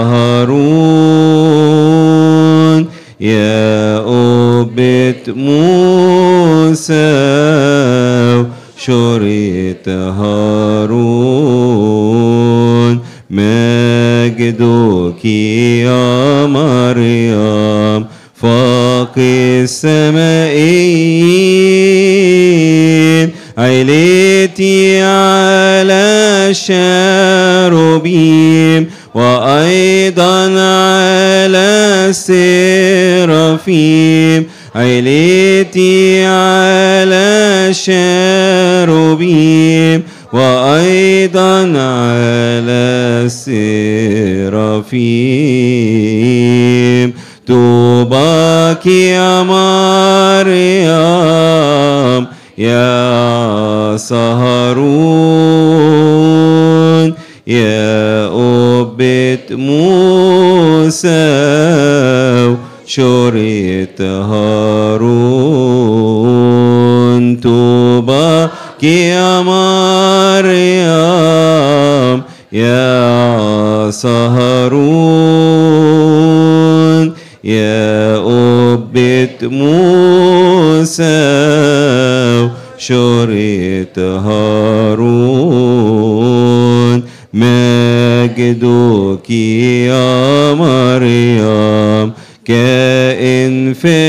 سهرون يا أبت موسى شريت هارون مجدك يا مريم فوق السمائين عليتي على الشاروبيم وأيضا على السرافيم عليتي على الشاروبيم وأيضا على السرافيم طوباك يا مريم يا سهرون يا أبت موسى شريت هارون طوباك يا مريم يا سهرون يا أبت موسى شريت هارون مجدك يا مريم كائن في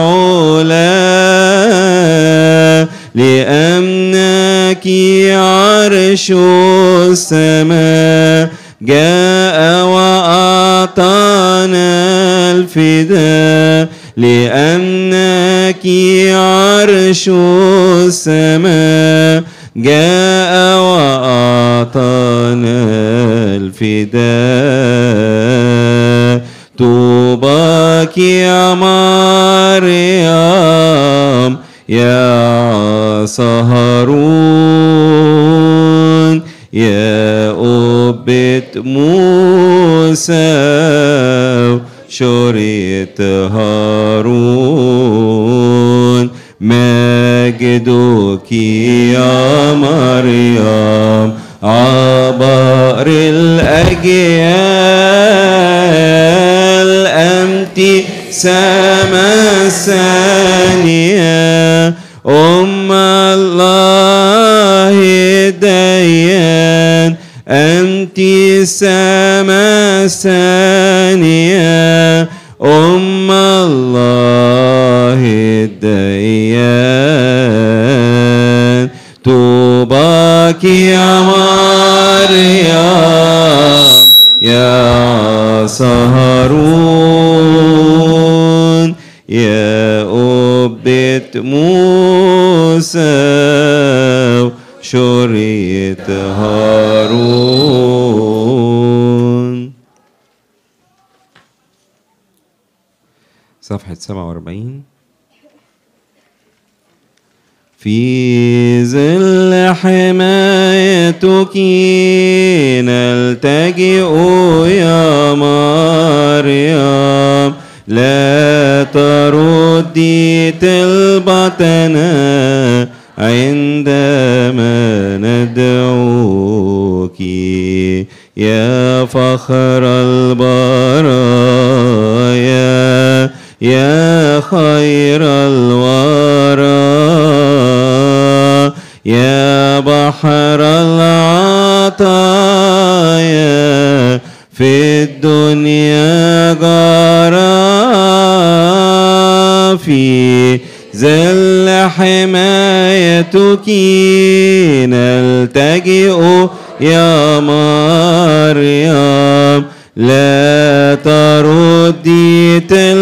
العلا لأنك عرش السماء جاء وأعطانا الفداء لأنك عرش السماء جاء وأعطانا الفداء طوباك يا مريم يا سهرون يا أبة موسى شريت هارون مجدك يا مريم عبر الأجيال أنت سما ثانية أم الله الديان أنت سما ثانية أم الله الديان طوباك يا مريم يا سهرون يا أبة موسى شريت هارون صفحة 47 في ظل حمايتك نلتجئ يا مريم لا تردي طلبتنا عندما ندعوك يا فخر البرايا يا خير الورى يا بحر العطايا في الدنيا جرى في ظل حمايتك نلتجئ يا مريم لا تردي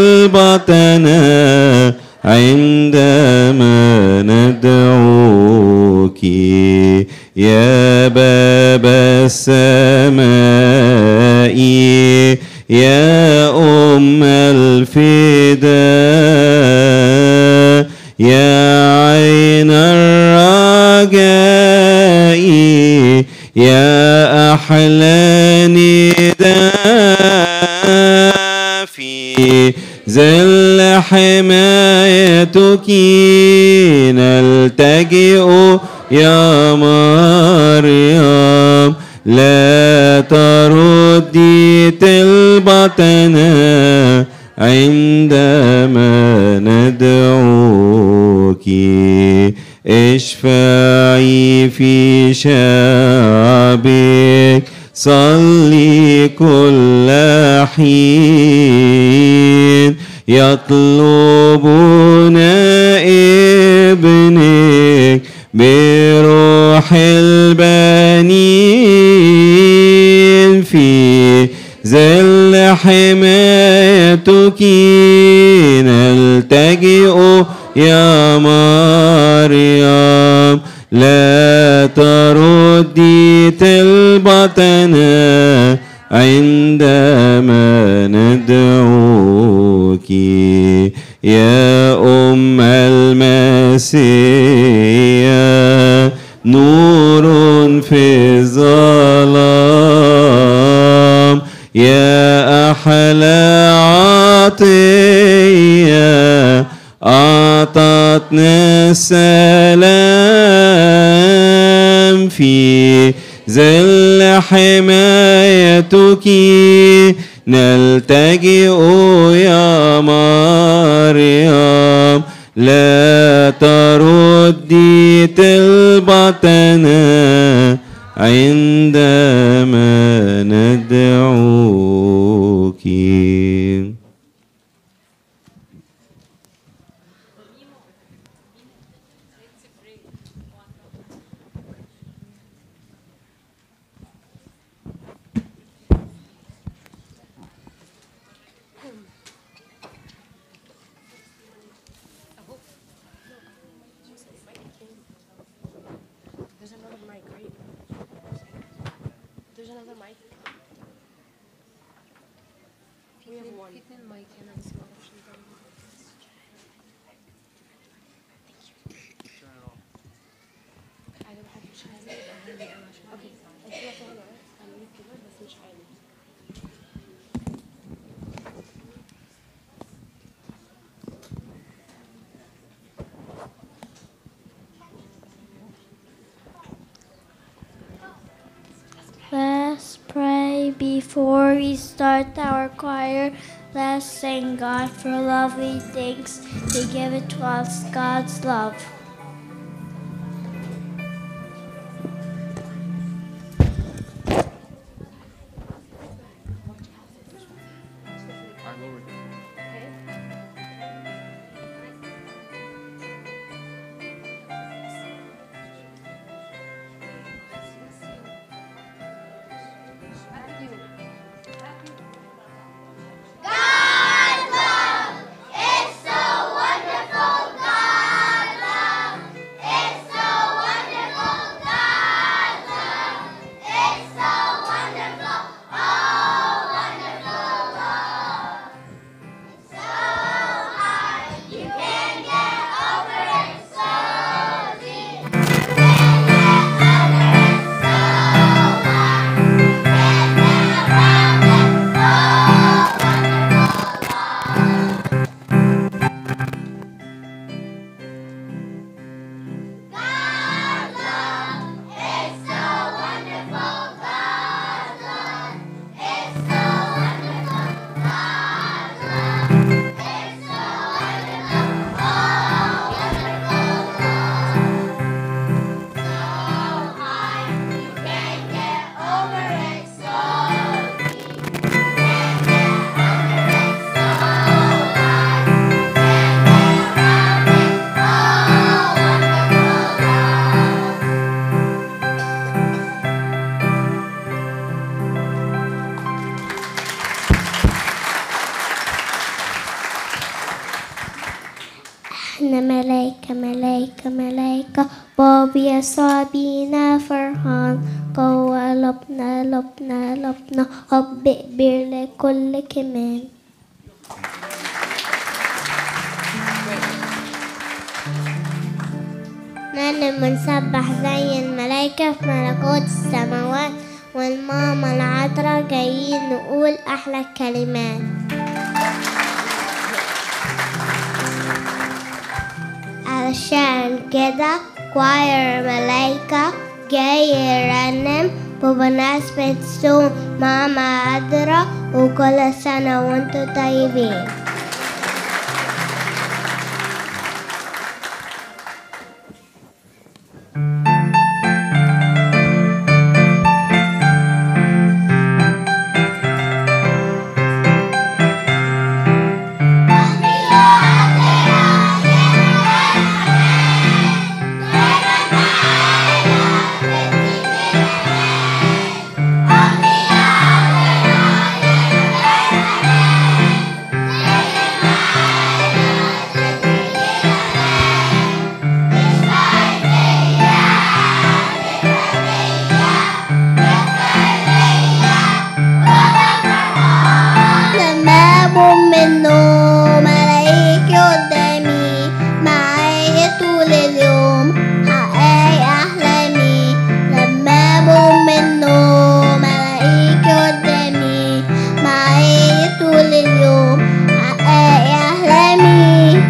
طلبتنا عندما ندعوك يا باب السماء يا أم الفداء يا عين الرجاء يا أحلى نداء في ظل حمايتك نلتجئ يا مريم لا تردي طلبتنا عندما ندعوك اشفعي في شعبك صلي كل حين يطلبنا ابنك بروح البنين في ظل حمايتك نلتجئ يا مريم لا تردي طلبتنا عندما ندعوك يا أم المسيح نور في الظلام يا أحلى عطية أعطتنا السلام في ظل حمايتك نلتجئ يا مريم لا تردي طلبتنا عندما ندعوك There's another mic, right? There's another mic. We have one. mic and then some options on I don't have to shine it. Okay. Before we start our choir, let's thank God for lovely things. He gave it to us, God's love. احنا ملايكة ملايكة ملايكة بابا يسوع بينا فرحان جوه لبنا لبنا لبنا حب كبير لكل كمان نحن بنسبح زي الملايكة في ملكوت السماوات والماما العذراء جايين نقول أحلى الكلمات علشان كده كواير ملايكة جاي يرنم بمناسبة صوم ماما عذراء وكل سنة وانتوا طيبين لما أقوم من النوم ألاقيكي قدامي معايا طول اليوم حققي أحلامي لما أقوم من النوم ألاقيكي قدامي معايا طول اليوم حققي أحلامي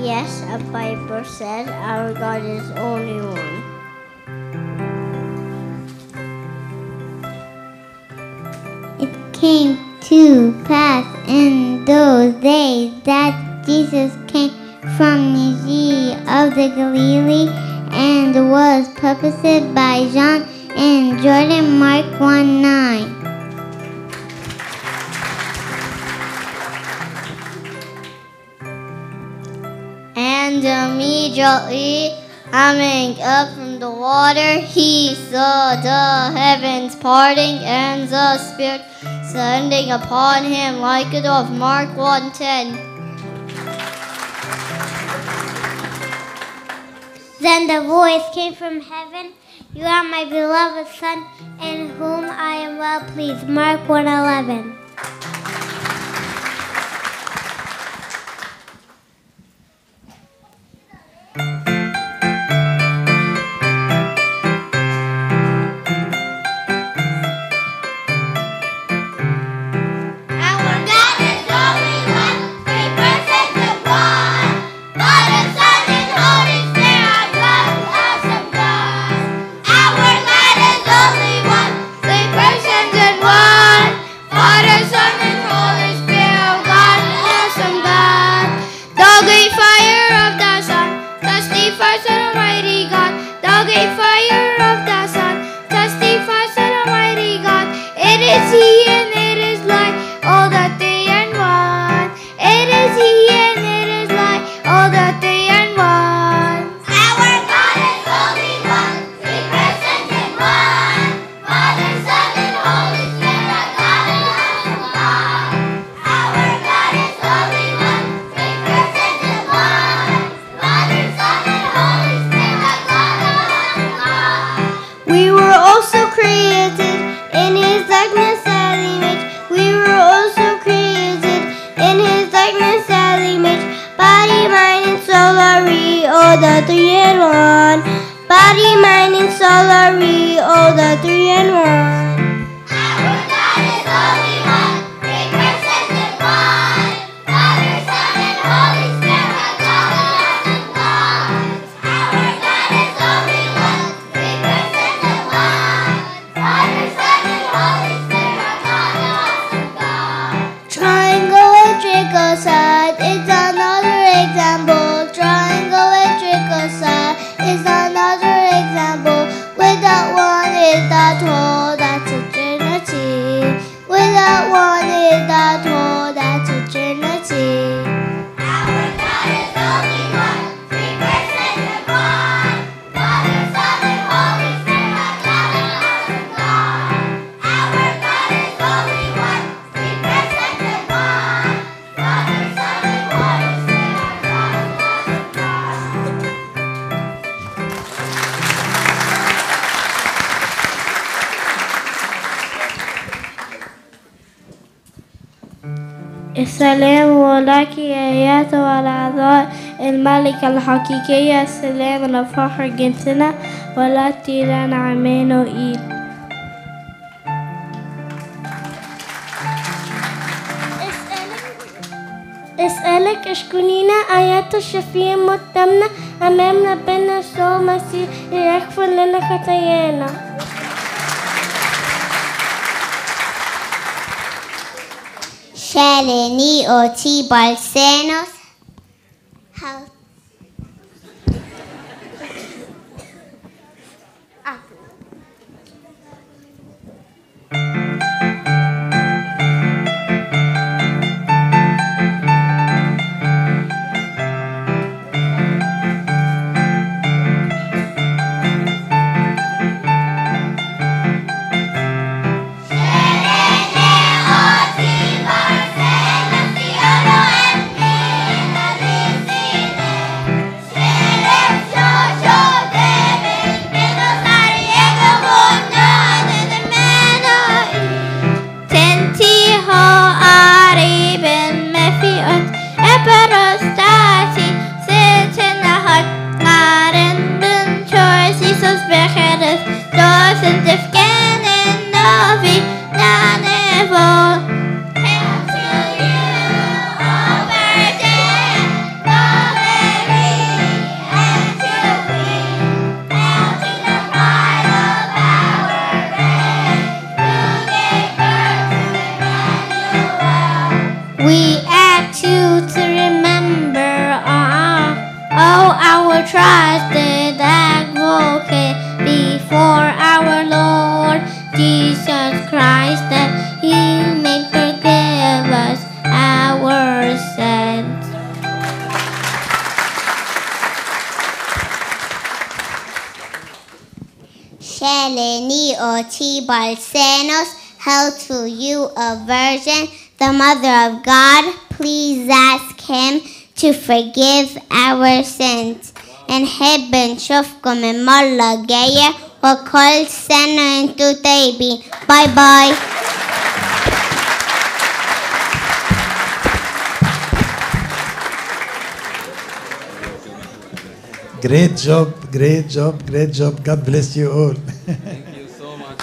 Yes, a Bible says our God is only one. It came to pass in those days that Jesus came from Nazareth of the Galilee and was baptized by John in Jordan. Mark 1 9. And immediately coming up from the water, he saw the heavens parting and the Spirit descending upon him like a dove. Mark 1:10. Then the voice came from heaven, You are my beloved Son, in whom I am well pleased. Mark 1:11. Our God is only one, three persons in one. Father, Son, and Holy Spirit are God, awesome God. Our God is only one, three persons in one. Father, Son, and Holy Spirit are God, awesome God. The great fire of the sun, testifies to Almighty God. The great fire of the sun, testifies to Almighty God. It is He and it is light, all that day and one. It is He and it is light, all that day and one. Our God is only one, three persons in one. Father, Son, and Holy Spirit are God and awesome God. Our God is only one, three persons in one. Father, Son, and Holy Spirit are God and awesome God. We were also created in His likeness and image. We were also created in His likeness and image. Body, mind, and soul are we, all the three in one. Body, mind, and soul are we, all the three in one. Our God is only one, three persons in one. Father, Son, and Holy Spirit are God and awesome God. Our God is only one, three persons in one. Father, Son, and Holy Spirit are God and awesome God. Triangle and trickle-side is another example. Triangle and trickle-side is another example. Without one is that whole, that's a trinity. Without one is that whole, that's a trinity. Our God is only one, three persons in one. Father, Son, and Holy Spirit are God and awesome God. Our God is only one, three persons in one. Father, Son, and Holy Spirit are God and awesome God. السلام لك يا أيتها الأعضاء الملكة الحقيقية السلام لفخر جنسنا والتي لنا عمانوئيل اسألك اشكنينا آيات الشفيع متمنة أمام ربنا يسوع المسيح ليغفر لنا خطايانا Shalini oti balsenos. How? Oti Barcelos, Oro en mi, We ask you to remember all, all our trusted advocate before our Lord Jesus Christ, that He may forgive us our sins. Shalini Oti Barcenos, held to you a virgin, the mother of God, please ask him to forgive our sins. نحب نشوفكم المرة الجاية وكل سنة انتوا طيبين باي باي Great job, great job, great job. God bless you all. Thank you so much.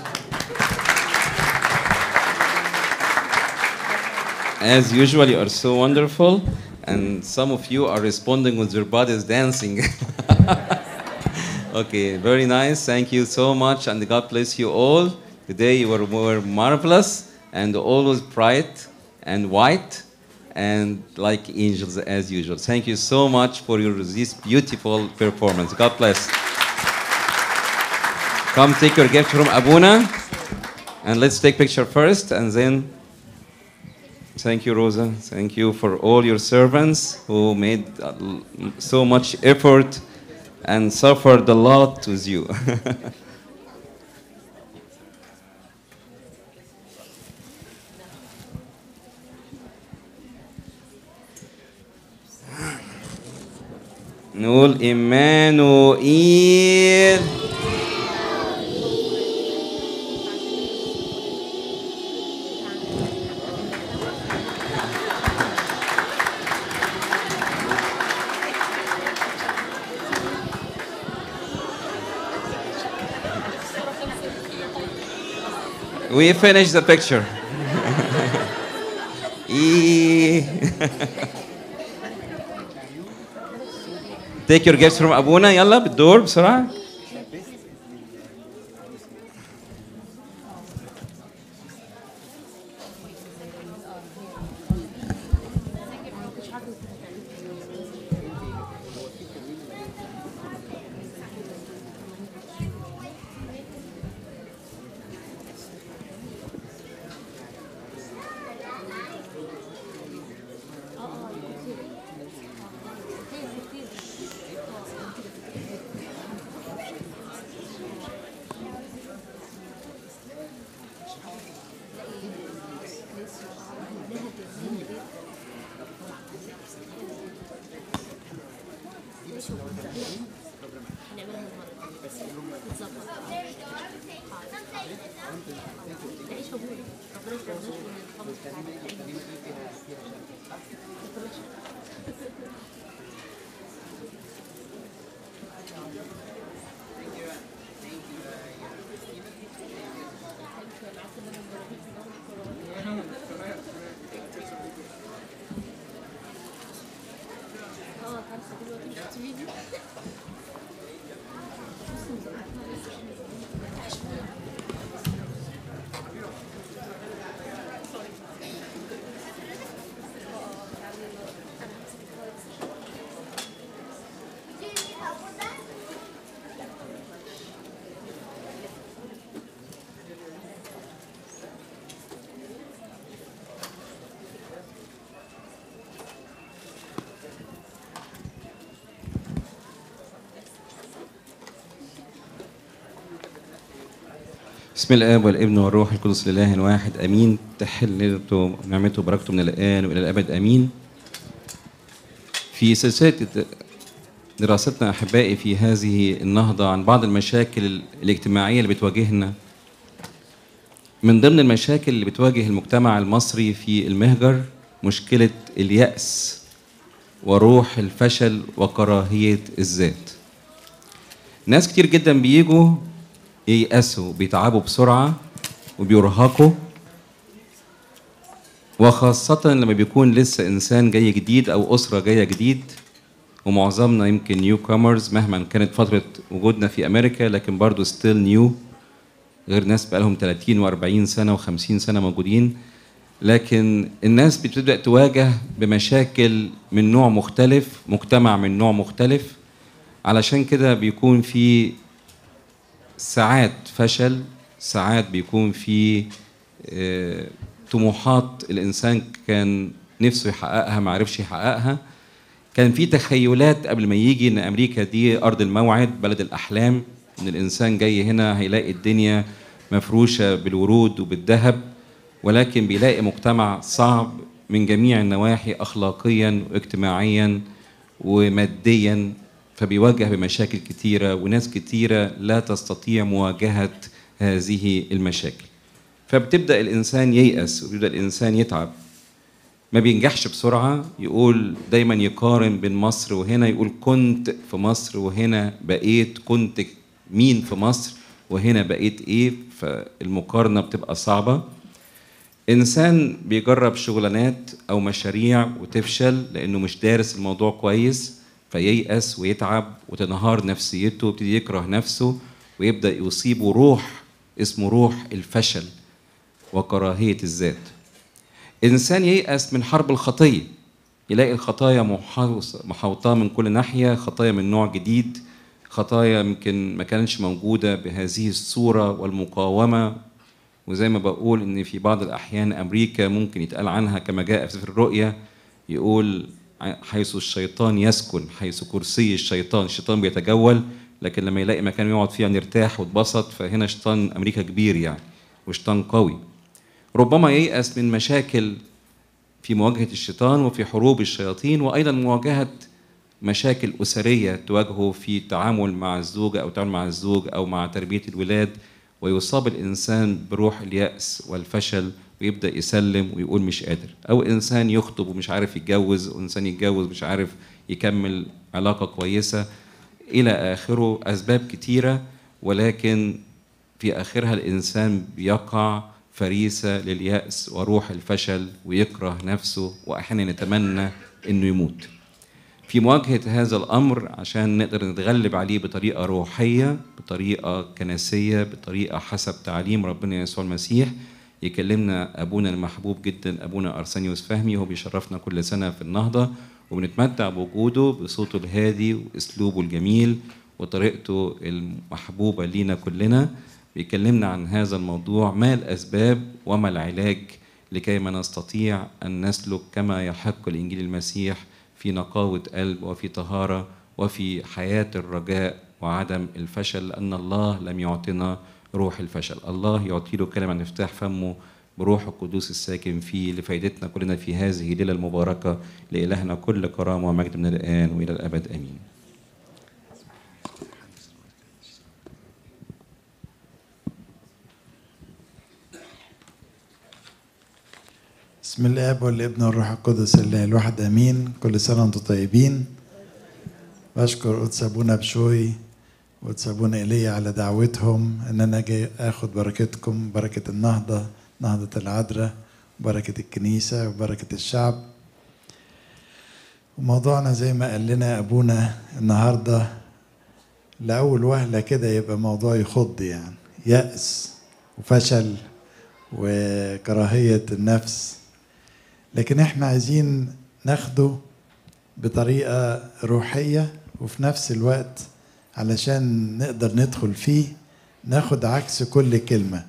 As usual, you are so wonderful, and some of you are responding with your bodies dancing. okay, very nice. Thank you so much, and God bless you all. Today you were, were marvelous and always bright and white and like angels as usual. Thank you so much for your this beautiful performance. God bless. Come take your gift from Abuna, and let's take picture first, and then. Thank you, Rosa. Thank you for all your servants who made uh, so much effort and suffered a lot with you. نقول إيمانوئيل We finished the picture. إيه. Take your gifts from أبونا يلا بالدور بسرعة. بسم الاب والابن والروح القدس الاله واحد امين تحلته نعمته وبركته من الان والى الابد امين في سلسله دراستنا احبائي في هذه النهضه عن بعض المشاكل الاجتماعيه اللي بتواجهنا من ضمن المشاكل اللي بتواجه المجتمع المصري في المهجر مشكله الياس وروح الفشل وكراهيه الذات ناس كتير جدا بيجوا ييأسوا بيتعبوا بسرعة وبيرهقوا وخاصة لما بيكون لسه إنسان جاي جديد أو أسرة جاية جديد ومعظمنا يمكن نيو كامرز مهما كانت فترة وجودنا في أمريكا لكن برضه ستيل نيو غير ناس بقالهم 30 و40 سنة و50 سنة موجودين لكن الناس بتبدأ تواجه بمشاكل من نوع مختلف مجتمع من نوع مختلف علشان كده بيكون في ساعات فشل ساعات بيكون في آه، طموحات الإنسان كان نفسه يحققها ما عرفش يحققها كان في تخيلات قبل ما يجي ان امريكا دي ارض الموعد بلد الاحلام ان الانسان جاي هنا هيلاقي الدنيا مفروشه بالورود وبالذهب ولكن بيلاقي مجتمع صعب من جميع النواحي اخلاقيا واجتماعيا وماديا فبيواجه بمشاكل كتيره وناس كتيره لا تستطيع مواجهه هذه المشاكل فبتبدا الانسان ييأس وبيبدا الانسان يتعب ما بينجحش بسرعة يقول دايما يقارن بين مصر وهنا يقول كنت في مصر وهنا بقيت كنت مين في مصر وهنا بقيت ايه فالمقارنة بتبقى صعبة إنسان بيجرب شغلانات أو مشاريع وتفشل لأنه مش دارس الموضوع كويس فييأس ويتعب وتنهار نفسيته ويبتدي يكره نفسه ويبدأ يصيبه روح اسمه روح الفشل وكراهية الذات إنسان ييأس من حرب الخطية يلاقي الخطايا محاوص- محاوطاه من كل ناحية خطايا من نوع جديد خطايا يمكن ما كانتش موجودة بهذه الصورة والمقاومة وزي ما بقول إن في بعض الأحيان أمريكا ممكن يتقال عنها كما جاء في سفر الرؤيا يقول حيث الشيطان يسكن حيث كرسي الشيطان الشيطان بيتجول لكن لما يلاقي مكان يقعد فيه نرتاح واتبسط فهنا شيطان أمريكا كبير يعني وشيطان قوي ربما ييأس من مشاكل في مواجهة الشيطان وفي حروب الشياطين وأيضا مواجهة مشاكل أسرية تواجهه في التعامل مع الزوجة أو التعامل مع الزوج أو مع تربية الولاد ويصاب الإنسان بروح اليأس والفشل ويبدأ يسلم ويقول مش قادر أو إنسان يخطب ومش عارف يتجوز وإنسان يتجوز مش عارف يكمل علاقة كويسة إلى آخره أسباب كتيرة ولكن في آخرها الإنسان بيقع فريسة لليأس وروح الفشل ويكره نفسه وأحيانا يتمنى إنه يموت في مواجهة هذا الأمر عشان نقدر نتغلب عليه بطريقة روحية بطريقة كنسية بطريقة حسب تعليم ربنا يسوع المسيح يكلمنا أبونا المحبوب جدا أبونا أرسانيوس فهمي وهو بيشرفنا كل سنة في النهضة وبنتمتع بوجوده بصوته الهادي وأسلوبه الجميل وطريقته المحبوبة لينا كلنا بيكلمنا عن هذا الموضوع ما الأسباب وما العلاج لكي ما نستطيع أن نسلك كما يحق الإنجيل المسيح في نقاوة قلب وفي طهارة وفي حياة الرجاء وعدم الفشل لأن الله لم يعطنا روح الفشل الله يعطي له كلمة نفتح فمه بروح القدوس الساكن فيه لفائدتنا كلنا في هذه الليلة المباركة لإلهنا كل كرامة ومجد من الآن وإلى الأبد آمين بسم الاب والابن والروح القدس الله الواحد امين كل سنه وانتم طيبين بشكر قدس ابونا بشوي وقدس ابونا ايليا على دعوتهم ان انا جاي اخد بركتكم بركه النهضه نهضه العذراء بركه الكنيسه وبركه الشعب وموضوعنا زي ما قال لنا ابونا النهارده لاول وهله كده يبقى موضوع يخض يعني يأس وفشل وكراهيه النفس لكن احنا عايزين ناخده بطريقة روحية وفي نفس الوقت علشان نقدر ندخل فيه ناخد عكس كل كلمة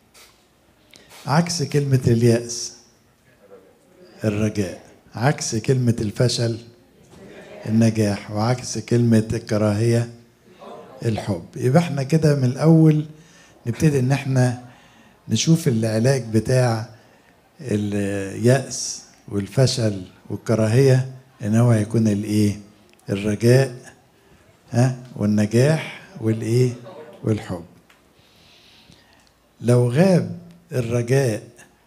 عكس كلمة اليأس الرجاء عكس كلمة الفشل النجاح وعكس كلمة الكراهية الحب يبقى احنا كده من الأول نبتدي ان احنا نشوف العلاج بتاع اليأس والفشل والكراهية ان هو يكون الايه الرجاء ها والنجاح والايه والحب لو غاب الرجاء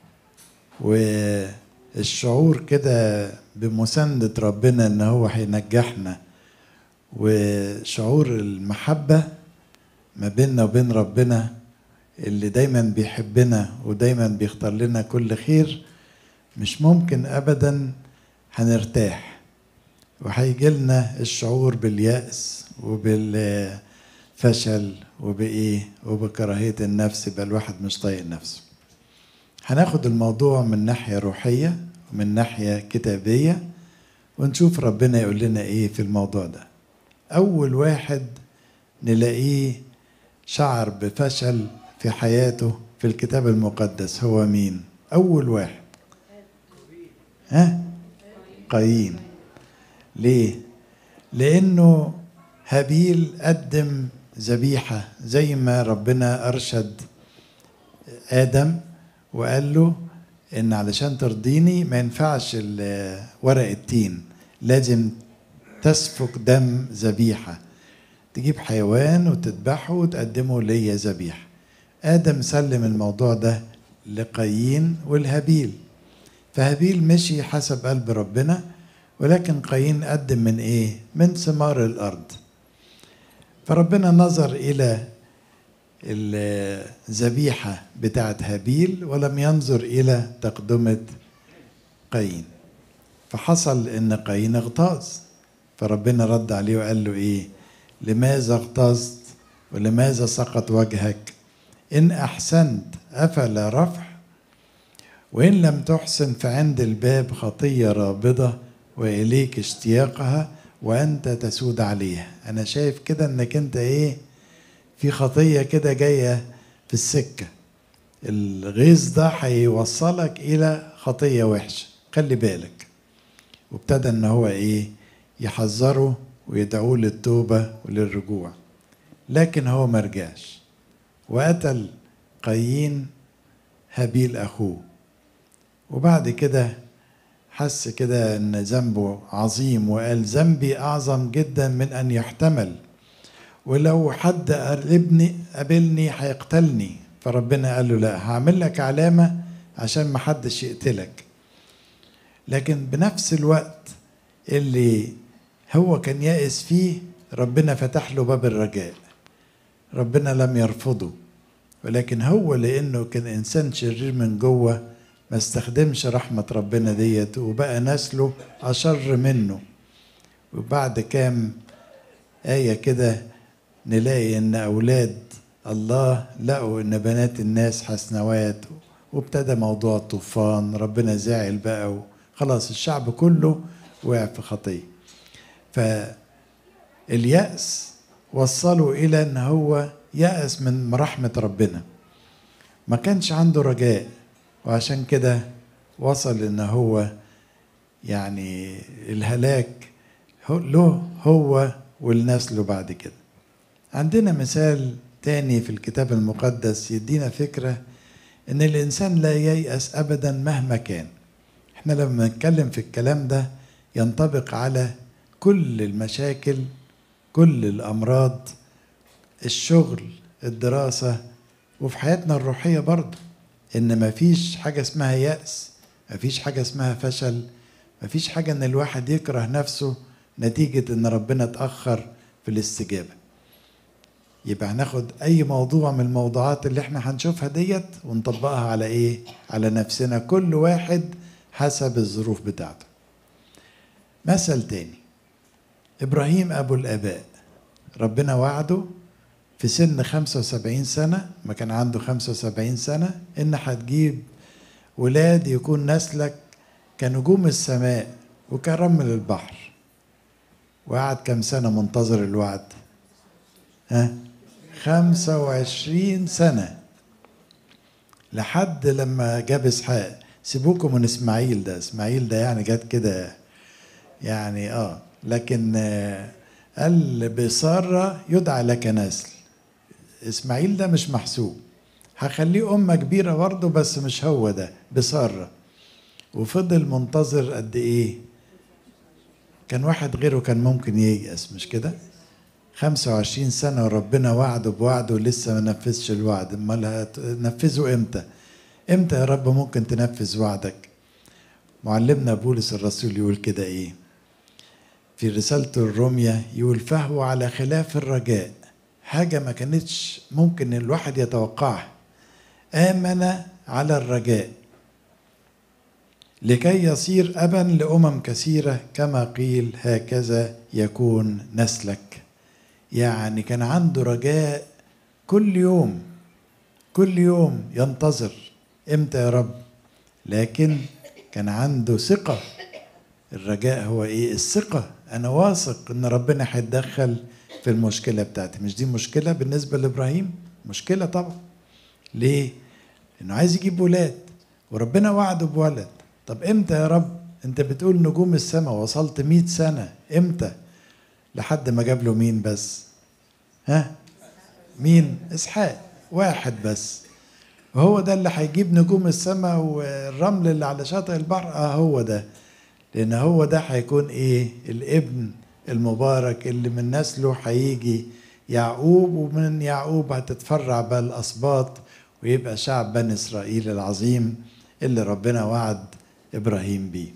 والشعور كده بمساندة ربنا ان هو هينجحنا وشعور المحبة ما بيننا وبين ربنا اللي دايما بيحبنا ودايما بيختار لنا كل خير مش ممكن ابدا هنرتاح وهيجي لنا الشعور باليأس وبالفشل وبإيه وبكراهية النفس يبقى الواحد مش طايق نفسه هناخد الموضوع من ناحية روحية ومن ناحية كتابية ونشوف ربنا يقول لنا ايه في الموضوع ده أول واحد نلاقيه شعر بفشل في حياته في الكتاب المقدس هو مين؟ أول واحد ها؟ قايين ليه؟ لأنه هابيل قدم ذبيحة زي ما ربنا أرشد آدم وقال له إن علشان ترضيني ما ينفعش ال- ورق التين لازم تسفك دم ذبيحة تجيب حيوان وتذبحه وتقدمه ليا ذبيحة آدم سلم الموضوع ده لقايين والهابيل فهابيل مشي حسب قلب ربنا ولكن قايين قدم من ايه من ثمار الارض فربنا نظر الى الذبيحة بتاعت هابيل ولم ينظر إلى تقدمة قايين فحصل إن قايين اغتاظ فربنا رد عليه وقال له إيه لماذا اغتظت ولماذا سقط وجهك إن أحسنت أفلا رفع وإن لم تحسن فعند الباب خطية رابضة وإليك اشتياقها وأنت تسود عليها أنا شايف كده إنك أنت إيه في خطية كده جاية في السكة الغيظ ده هيوصلك إلى خطية وحشة خلي بالك وابتدى إن هو إيه يحذره ويدعوه للتوبة وللرجوع لكن هو مرجعش وقتل قايين هابيل أخوه وبعد كده حس كده ان ذنبه عظيم وقال ذنبي اعظم جدا من ان يحتمل ولو حد قابلني قابلني هيقتلني فربنا قال له لا هعمل لك علامه عشان ما حدش يقتلك لكن بنفس الوقت اللي هو كان يائس فيه ربنا فتح له باب الرجاء ربنا لم يرفضه ولكن هو لانه كان انسان شرير من جوه ما استخدمش رحمة ربنا ديت وبقى نسله أشر منه وبعد كام آية كده نلاقي إن أولاد الله لقوا إن بنات الناس حسنوات وابتدى موضوع الطوفان ربنا زعل بقى خلاص الشعب كله وقع في خطية فاليأس وصله إلى إن هو يأس من رحمة ربنا ما كانش عنده رجاء وعشان كده وصل ان هو يعني الهلاك له هو والناس له بعد كده عندنا مثال تاني في الكتاب المقدس يدينا فكرة ان الانسان لا ييأس ابدا مهما كان احنا لما نتكلم في الكلام ده ينطبق على كل المشاكل كل الامراض الشغل الدراسة وفي حياتنا الروحية برضه ان مفيش حاجه اسمها يأس مفيش حاجه اسمها فشل مفيش حاجه ان الواحد يكره نفسه نتيجه ان ربنا اتاخر في الاستجابه يبقى هناخد اي موضوع من الموضوعات اللي احنا هنشوفها ديت ونطبقها على ايه على نفسنا كل واحد حسب الظروف بتاعته مثل تاني ابراهيم ابو الاباء ربنا وعده في سن 75 سنة ما كان عنده 75 سنة إن هتجيب ولاد يكون نسلك كنجوم السماء وكرمل البحر وقعد كم سنة منتظر الوعد ها 25 سنة لحد لما جاب اسحاق سيبوكم من اسماعيل ده اسماعيل ده يعني جت كده يعني اه لكن آه قال بسارة يدعى لك نسل اسماعيل ده مش محسوب هخليه أمة كبيرة برضه بس مش هو ده بسارة وفضل منتظر قد إيه كان واحد غيره كان ممكن ييأس مش كده 25 سنة وربنا وعده بوعده ولسه ما نفذش الوعد امال هتنفذه امتى امتى يا رب ممكن تنفذ وعدك معلمنا بولس الرسول يقول كده ايه في رسالته الرومية يقول فهو على خلاف الرجاء حاجة ما كانتش ممكن الواحد يتوقعها آمن على الرجاء لكي يصير أبا لأمم كثيرة كما قيل هكذا يكون نسلك يعني كان عنده رجاء كل يوم كل يوم ينتظر امتى يا رب لكن كان عنده ثقة الرجاء هو ايه الثقة انا واثق ان ربنا هيتدخل في المشكلة بتاعتي مش دي مشكلة بالنسبة لابراهيم مشكلة طبعا ليه انه عايز يجيب ولاد وربنا وعده بولد طب امتى يا رب انت بتقول نجوم السماء وصلت مئة سنة امتى لحد ما جاب له مين بس ها مين اسحاق واحد بس وهو ده اللي هيجيب نجوم السماء والرمل اللي على شاطئ البحر اه هو ده لان هو ده هيكون ايه الابن المبارك اللي من نسله هيجي يعقوب ومن يعقوب هتتفرع بقى الاسباط ويبقى شعب بني اسرائيل العظيم اللي ربنا وعد ابراهيم بيه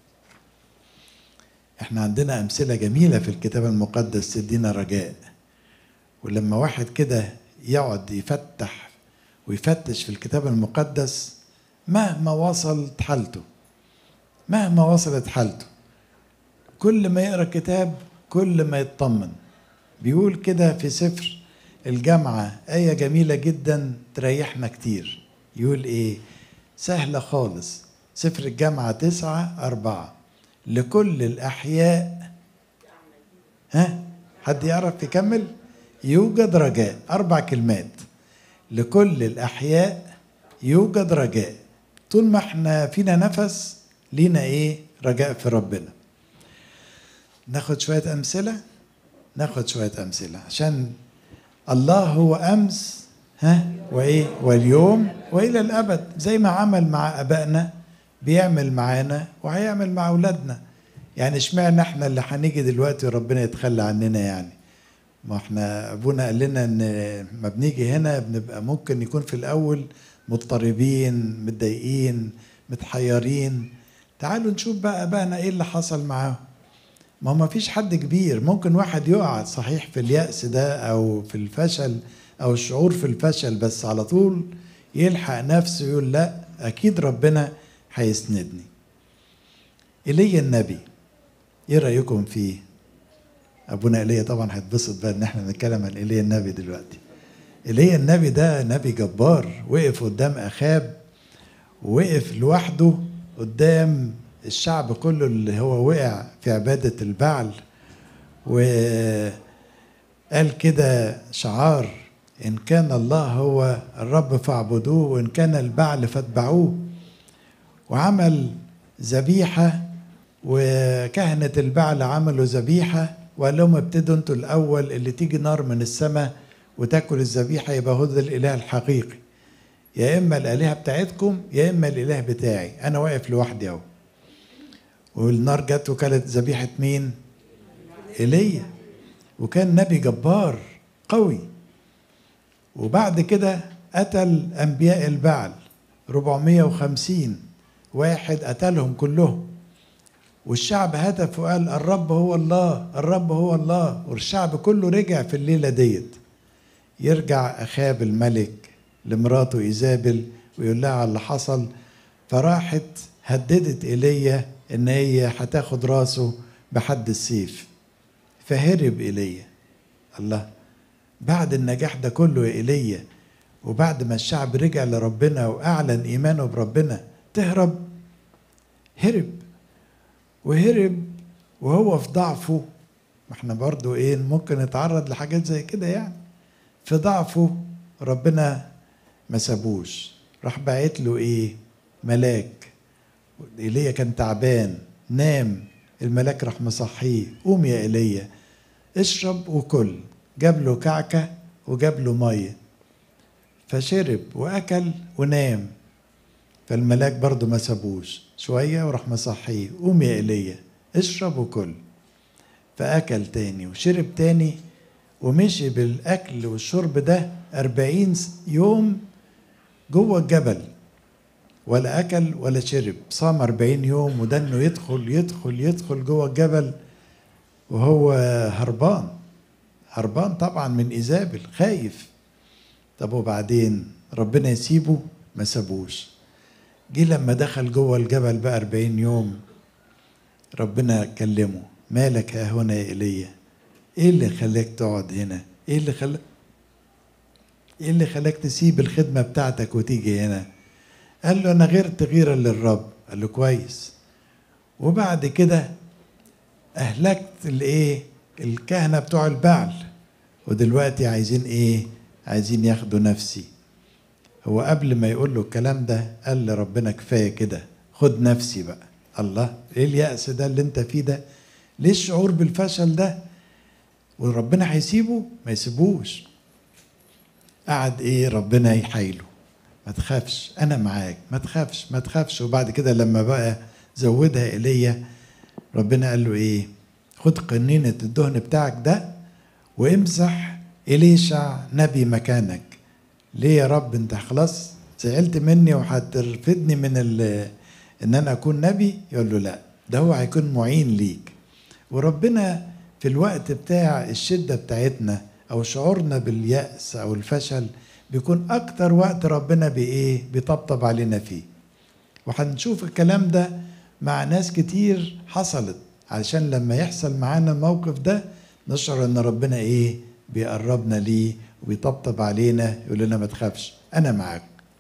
احنا عندنا امثله جميله في الكتاب المقدس تدينا رجاء ولما واحد كده يقعد يفتح ويفتش في الكتاب المقدس مهما وصلت حالته مهما وصلت حالته كل ما يقرا كتاب كل ما يطمن بيقول كده في سفر الجامعة آية جميلة جدا تريحنا كتير يقول إيه سهلة خالص سفر الجامعة تسعة أربعة لكل الأحياء ها حد يعرف يكمل يوجد رجاء أربع كلمات لكل الأحياء يوجد رجاء طول ما احنا فينا نفس لينا ايه رجاء في ربنا ناخد شوية أمثلة ناخد شوية أمثلة عشان الله هو أمس ها وإيه واليوم وإلى الأبد زي ما عمل مع أبائنا بيعمل معانا وهيعمل مع أولادنا يعني اشمعنى احنا اللي هنيجي دلوقتي وربنا يتخلى عننا يعني ما احنا ابونا قال لنا ان ما بنيجي هنا بنبقى ممكن يكون في الاول مضطربين متضايقين متحيرين تعالوا نشوف بقى ابائنا ايه اللي حصل معاهم ما هو ما فيش حد كبير ممكن واحد يقع صحيح في اليأس ده او في الفشل او الشعور في الفشل بس على طول يلحق نفسه يقول لا اكيد ربنا هيسندني ايليا النبي ايه رايكم فيه ابونا ايليا طبعا هيتبسط بقى ان احنا بنتكلم عن ايليا النبي دلوقتي ايليا النبي ده نبي جبار وقف قدام اخاب وقف لوحده قدام الشعب كله اللي هو وقع في عبادة البعل وقال كده شعار إن كان الله هو الرب فاعبدوه وإن كان البعل فاتبعوه وعمل ذبيحة وكهنة البعل عملوا ذبيحة وقال لهم ابتدوا انتوا الأول اللي تيجي نار من السماء وتاكل الذبيحة يبقى هو ده الإله الحقيقي يا إما الآلهة بتاعتكم يا إما الإله بتاعي أنا واقف لوحدي أهو والنار جت وكلت ذبيحة مين؟ ايليا وكان نبي جبار قوي وبعد كده قتل أنبياء البعل 450 واحد قتلهم كلهم والشعب هتف وقال الرب هو الله الرب هو الله والشعب كله رجع في الليلة ديت يرجع أخاب الملك لمراته إيزابل ويقول لها على اللي حصل فراحت هددت ايليا ان هي هتاخد راسه بحد السيف فهرب ايليا الله بعد النجاح ده كله يا ايليا وبعد ما الشعب رجع لربنا واعلن ايمانه بربنا تهرب هرب وهرب وهو في ضعفه ما احنا برضو ايه ممكن نتعرض لحاجات زي كده يعني في ضعفه ربنا ما سابوش راح باعت له ايه ملاك ايليا كان تعبان نام الملاك راح مصحيه قوم يا ايليا اشرب وكل جاب له كعكه وجاب له ميه فشرب واكل ونام فالملاك برضه ما سابوش شويه وراح مصحيه قوم يا ايليا اشرب وكل فاكل تاني وشرب تاني ومشي بالاكل والشرب ده أربعين يوم جوه الجبل ولا أكل ولا شرب صام أربعين يوم وده إنه يدخل يدخل يدخل جوه الجبل وهو هربان هربان طبعا من إيزابل خايف طب وبعدين ربنا يسيبه ما سابوش جه لما دخل جوه الجبل بقى أربعين يوم ربنا كلمه مالك ها هنا يا ايليا ايه اللي خلاك تقعد هنا ايه اللي خلاك ايه اللي خلاك تسيب الخدمه بتاعتك وتيجي هنا قال له انا غيرت غيرة للرب قال له كويس وبعد كده اهلكت الايه الكهنة بتوع البعل ودلوقتي عايزين ايه عايزين ياخدوا نفسي هو قبل ما يقول له الكلام ده قال لربنا كفايه كده خد نفسي بقى الله ايه اليأس ده اللي انت فيه ده ليه الشعور بالفشل ده وربنا هيسيبه ما يسيبوش قعد ايه ربنا يحايله ما تخافش انا معاك ما تخافش ما تخافش وبعد كده لما بقى زودها ايليا ربنا قال له ايه خد قنينة الدهن بتاعك ده وامسح إليشع نبي مكانك ليه يا رب انت خلاص زعلت مني وهترفدني من ال- ان انا اكون نبي يقول له لا ده هو هيكون معين ليك وربنا في الوقت بتاع الشدة بتاعتنا او شعورنا باليأس او الفشل بيكون اكتر وقت ربنا بايه بيطبطب علينا فيه وهنشوف الكلام ده مع ناس كتير حصلت علشان لما يحصل معانا الموقف ده نشعر ان ربنا ايه بيقربنا ليه وبيطبطب علينا يقول لنا ما تخافش انا معاك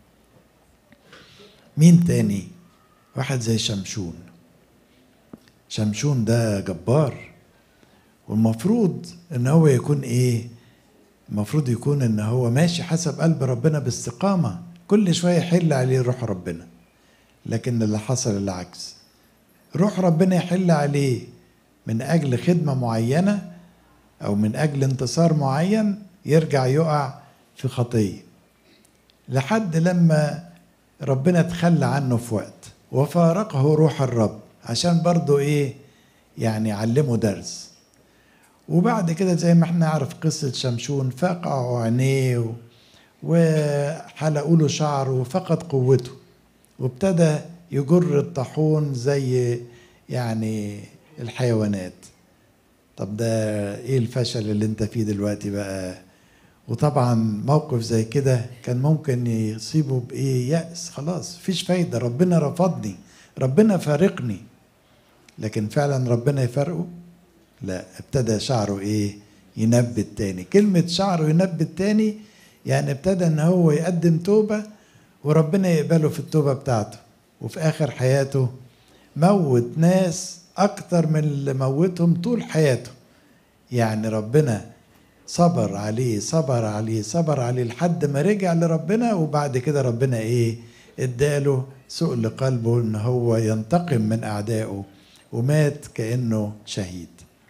مين تاني واحد زي شمشون شمشون ده جبار والمفروض ان هو يكون ايه المفروض يكون ان هو ماشي حسب قلب ربنا باستقامه كل شويه يحل عليه روح ربنا لكن اللي حصل العكس روح ربنا يحل عليه من اجل خدمه معينه او من اجل انتصار معين يرجع يقع في خطيه لحد لما ربنا تخلى عنه في وقت وفارقه روح الرب عشان برضه ايه يعني علمه درس وبعد كده زي ما احنا نعرف قصة شمشون فقعوا عينيه و- وحلقوا له شعره وفقد قوته وابتدى يجر الطاحون زي يعني الحيوانات طب ده ايه الفشل اللي انت فيه دلوقتي بقى وطبعا موقف زي كده كان ممكن يصيبه بايه يأس خلاص مفيش فايدة ربنا رفضني ربنا فارقني لكن فعلا ربنا يفرقه لا ابتدى شعره ايه ينبت تاني كلمة شعره ينبت تاني يعني ابتدى ان هو يقدم توبة وربنا يقبله في التوبة بتاعته وفي اخر حياته موت ناس اكتر من اللي موتهم طول حياته يعني ربنا صبر عليه صبر عليه صبر عليه لحد ما رجع لربنا وبعد كده ربنا ايه اداله سوء لقلبه ان هو ينتقم من اعدائه ومات كانه شهيد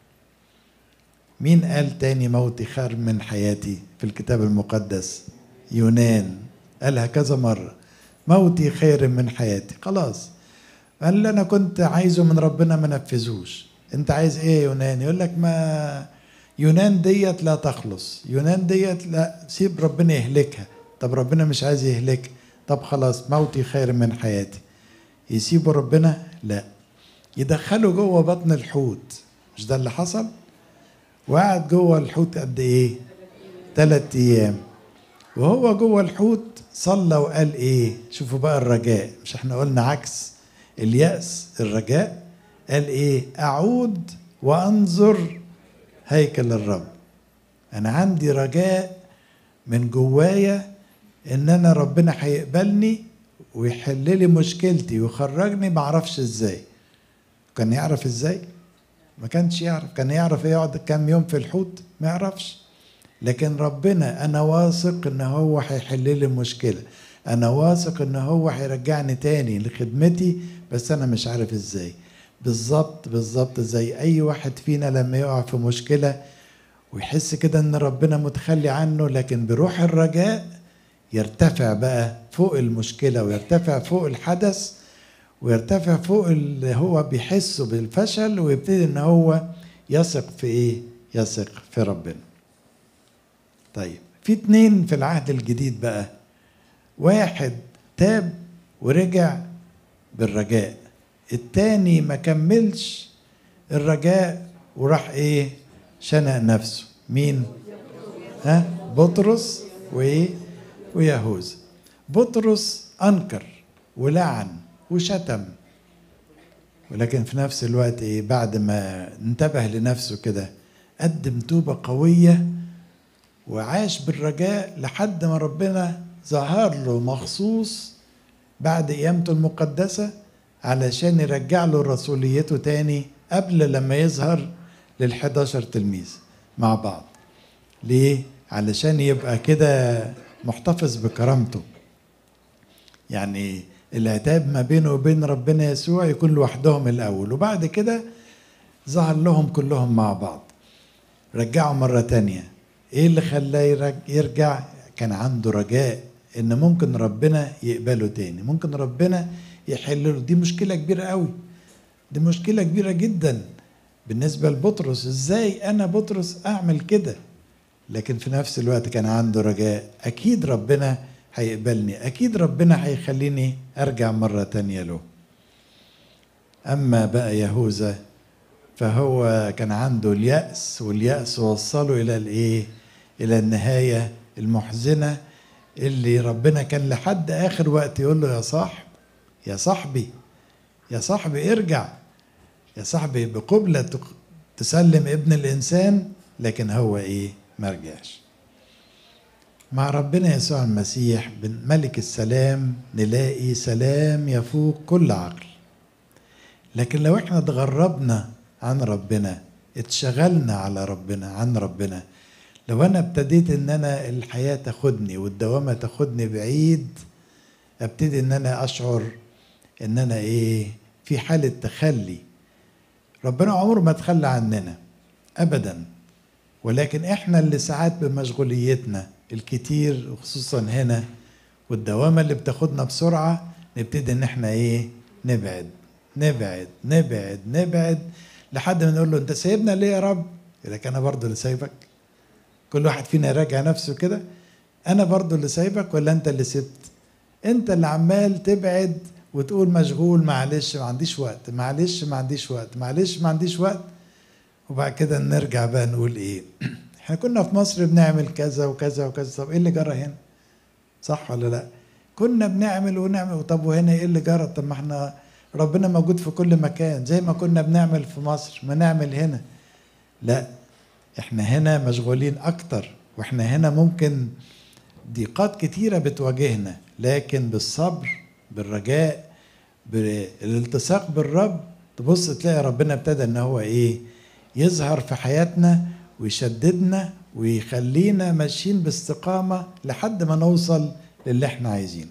مين قال تاني موتي خير من حياتي في الكتاب المقدس يونان قالها كذا مرة موتي خير من حياتي خلاص قال اللي انا كنت عايزه من ربنا ما نفذوش انت عايز ايه يا يونان يقول لك ما يونان ديت لا تخلص يونان ديت لا سيب ربنا يهلكها طب ربنا مش عايز يهلك طب خلاص موتي خير من حياتي يسيبوا ربنا لا يدخلوا جوه بطن الحوت مش ده اللي حصل وقعد جوه الحوت قد ايه ثلاث ايام وهو جوه الحوت صلى وقال ايه شوفوا بقى الرجاء مش احنا قلنا عكس اليأس الرجاء قال ايه اعود وانظر هيكل الرب انا عندي رجاء من جوايا ان انا ربنا هيقبلني ويحل لي مشكلتي ويخرجني ما اعرفش ازاي كان يعرف ازاي ما كانش يعرف كان يعرف يقعد كام يوم في الحوت ما يعرفش لكن ربنا انا واثق ان هو هيحل لي المشكله انا واثق ان هو هيرجعني تاني لخدمتي بس انا مش عارف ازاي بالظبط بالظبط زي اي واحد فينا لما يقع في مشكله ويحس كده ان ربنا متخلي عنه لكن بروح الرجاء يرتفع بقى فوق المشكله ويرتفع فوق الحدث ويرتفع فوق اللي هو بيحسه بالفشل ويبتدي ان هو يثق في ايه يثق في ربنا طيب في اتنين في العهد الجديد بقى واحد تاب ورجع بالرجاء التاني ما كملش الرجاء وراح ايه شنق نفسه مين ها بطرس وايه ويهوذا بطرس انكر ولعن وشتم ولكن في نفس الوقت ايه بعد ما انتبه لنفسه كده قدم توبة قوية وعاش بالرجاء لحد ما ربنا ظهر له مخصوص بعد قيامته المقدسة علشان يرجع له رسوليته تاني قبل لما يظهر لل11 تلميذ مع بعض ليه؟ علشان يبقى كده محتفظ بكرامته يعني العتاب ما بينه وبين ربنا يسوع يكون لوحدهم الأول وبعد كده ظهر لهم كلهم مع بعض رجعوا مرة تانية ايه اللي خلاه يرج- يرجع كان عنده رجاء ان ممكن ربنا يقبله تاني ممكن ربنا يحل له دي مشكلة كبيرة قوي دي مشكلة كبيرة جدا بالنسبة لبطرس ازاي انا بطرس اعمل كده لكن في نفس الوقت كان عنده رجاء اكيد ربنا هيقبلني اكيد ربنا هيخليني ارجع مرة تانية له اما بقى يهوذا فهو كان عنده اليأس واليأس وصله إلى الإيه؟ إلى النهاية المحزنة اللي ربنا كان لحد آخر وقت يقول له يا صاحب يا صاحبي يا صاحبي ارجع يا صاحبي بقبلة تق- تسلم ابن الإنسان لكن هو إيه؟ ما رجعش مع ربنا يسوع المسيح بن- ملك السلام نلاقي سلام يفوق كل عقل لكن لو احنا اتغربنا عن ربنا اتشغلنا على ربنا عن ربنا لو انا ابتديت ان انا الحياه تاخدني والدوامه تاخدني بعيد ابتدي ان انا اشعر ان انا ايه في حاله تخلي ربنا عمره ما تخلى عننا ابدا ولكن احنا اللي ساعات بمشغوليتنا الكتير وخصوصا هنا والدوامه اللي بتاخدنا بسرعه نبتدي ان احنا ايه نبعد نبعد نبعد نبعد لحد ما نقول له انت سايبنا ليه يا رب يقول لك انا برضه اللي سايبك كل واحد فينا يراجع نفسه كده انا برضه اللي سايبك ولا انت اللي سبت انت اللي عمال تبعد وتقول مشغول معلش ما عنديش وقت معلش ما عنديش وقت معلش ما عنديش وقت وبعد كده نرجع بقى نقول ايه احنا كنا في مصر بنعمل كذا وكذا وكذا طب ايه اللي جرى هنا صح ولا لا كنا بنعمل ونعمل طب وهنا ايه اللي جرى طب ما احنا ربنا موجود في كل مكان زي ما كنا بنعمل في مصر ما نعمل هنا لا احنا هنا مشغولين اكتر واحنا هنا ممكن ضيقات كتيرة بتواجهنا لكن بالصبر بالرجاء بالالتصاق بالرب تبص تلاقي ربنا ابتدى ان هو ايه يظهر في حياتنا ويشددنا ويخلينا ماشيين باستقامة لحد ما نوصل للي احنا عايزينه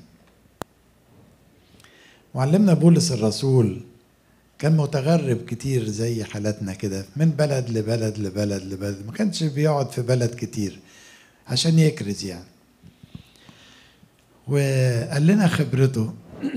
معلمنا بولس الرسول كان متغرب كتير زي حالاتنا كده من بلد لبلد لبلد لبلد ما كانش بيقعد في بلد كتير عشان يكرز يعني وقال لنا خبرته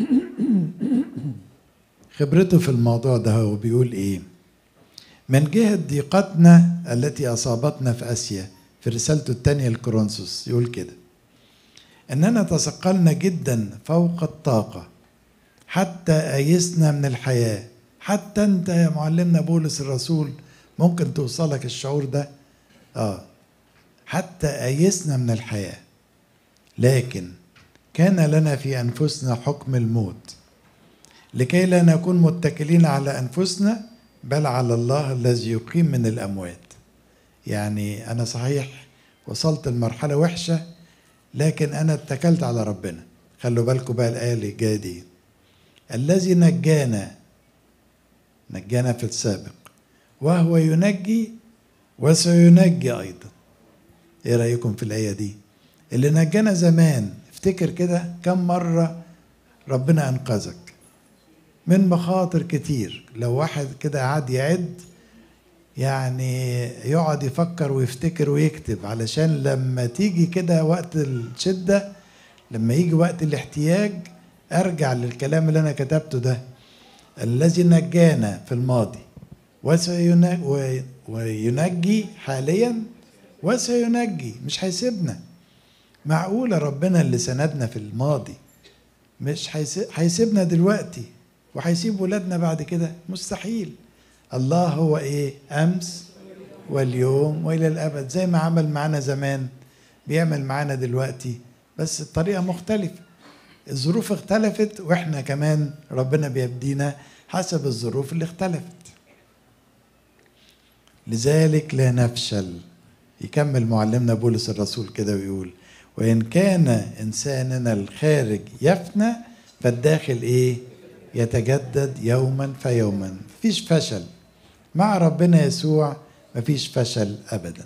خبرته في الموضوع ده هو بيقول ايه من جهة ضيقتنا التي أصابتنا في آسيا في رسالته الثانية لكورنثوس يقول كده إننا تثقلنا جدا فوق الطاقة حتى آيسنا من الحياة حتى أنت يا معلمنا بولس الرسول ممكن توصلك الشعور ده آه حتى آيسنا من الحياة لكن كان لنا في أنفسنا حكم الموت لكي لا نكون متكلين على أنفسنا بل على الله الذي يقيم من الأموات يعني أنا صحيح وصلت لمرحلة وحشة لكن أنا اتكلت على ربنا خلوا بالكم بقى الآية اللي جاية دي الذي نجانا نجانا في السابق وهو ينجي وسينجي أيضا إيه رأيكم في الآية دي اللي نجانا زمان افتكر كده كم مرة ربنا أنقذك من مخاطر كتير لو واحد كده قعد يعد يعني يقعد يفكر ويفتكر ويكتب علشان لما تيجي كده وقت الشدة لما يجي وقت الاحتياج ارجع للكلام اللي انا كتبته ده الذي نجانا في الماضي وسينجي, وينجي حاليا وسينجي مش هيسيبنا معقولة ربنا اللي سندنا في الماضي مش هيسيبنا دلوقتي وهيسيب ولادنا بعد كده مستحيل الله هو ايه امس واليوم والى الابد زي ما عمل معانا زمان بيعمل معانا دلوقتي بس بطريقه مختلفه الظروف اختلفت واحنا كمان ربنا بيبدينا حسب الظروف اللي اختلفت لذلك لا نفشل يكمل معلمنا بولس الرسول كده ويقول وإن كان إنساننا الخارج يفنى فالداخل ايه يتجدد يوما فيوما مفيش فشل مع ربنا يسوع مفيش فشل ابدا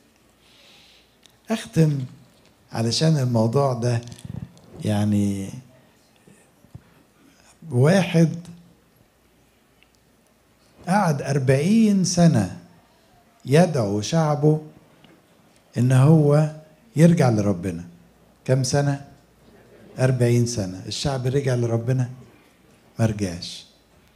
اختم علشان الموضوع ده يعني واحد قعد أربعين سنة يدعو شعبه إن هو يرجع لربنا كم سنة؟ أربعين سنة الشعب رجع لربنا ما رجعش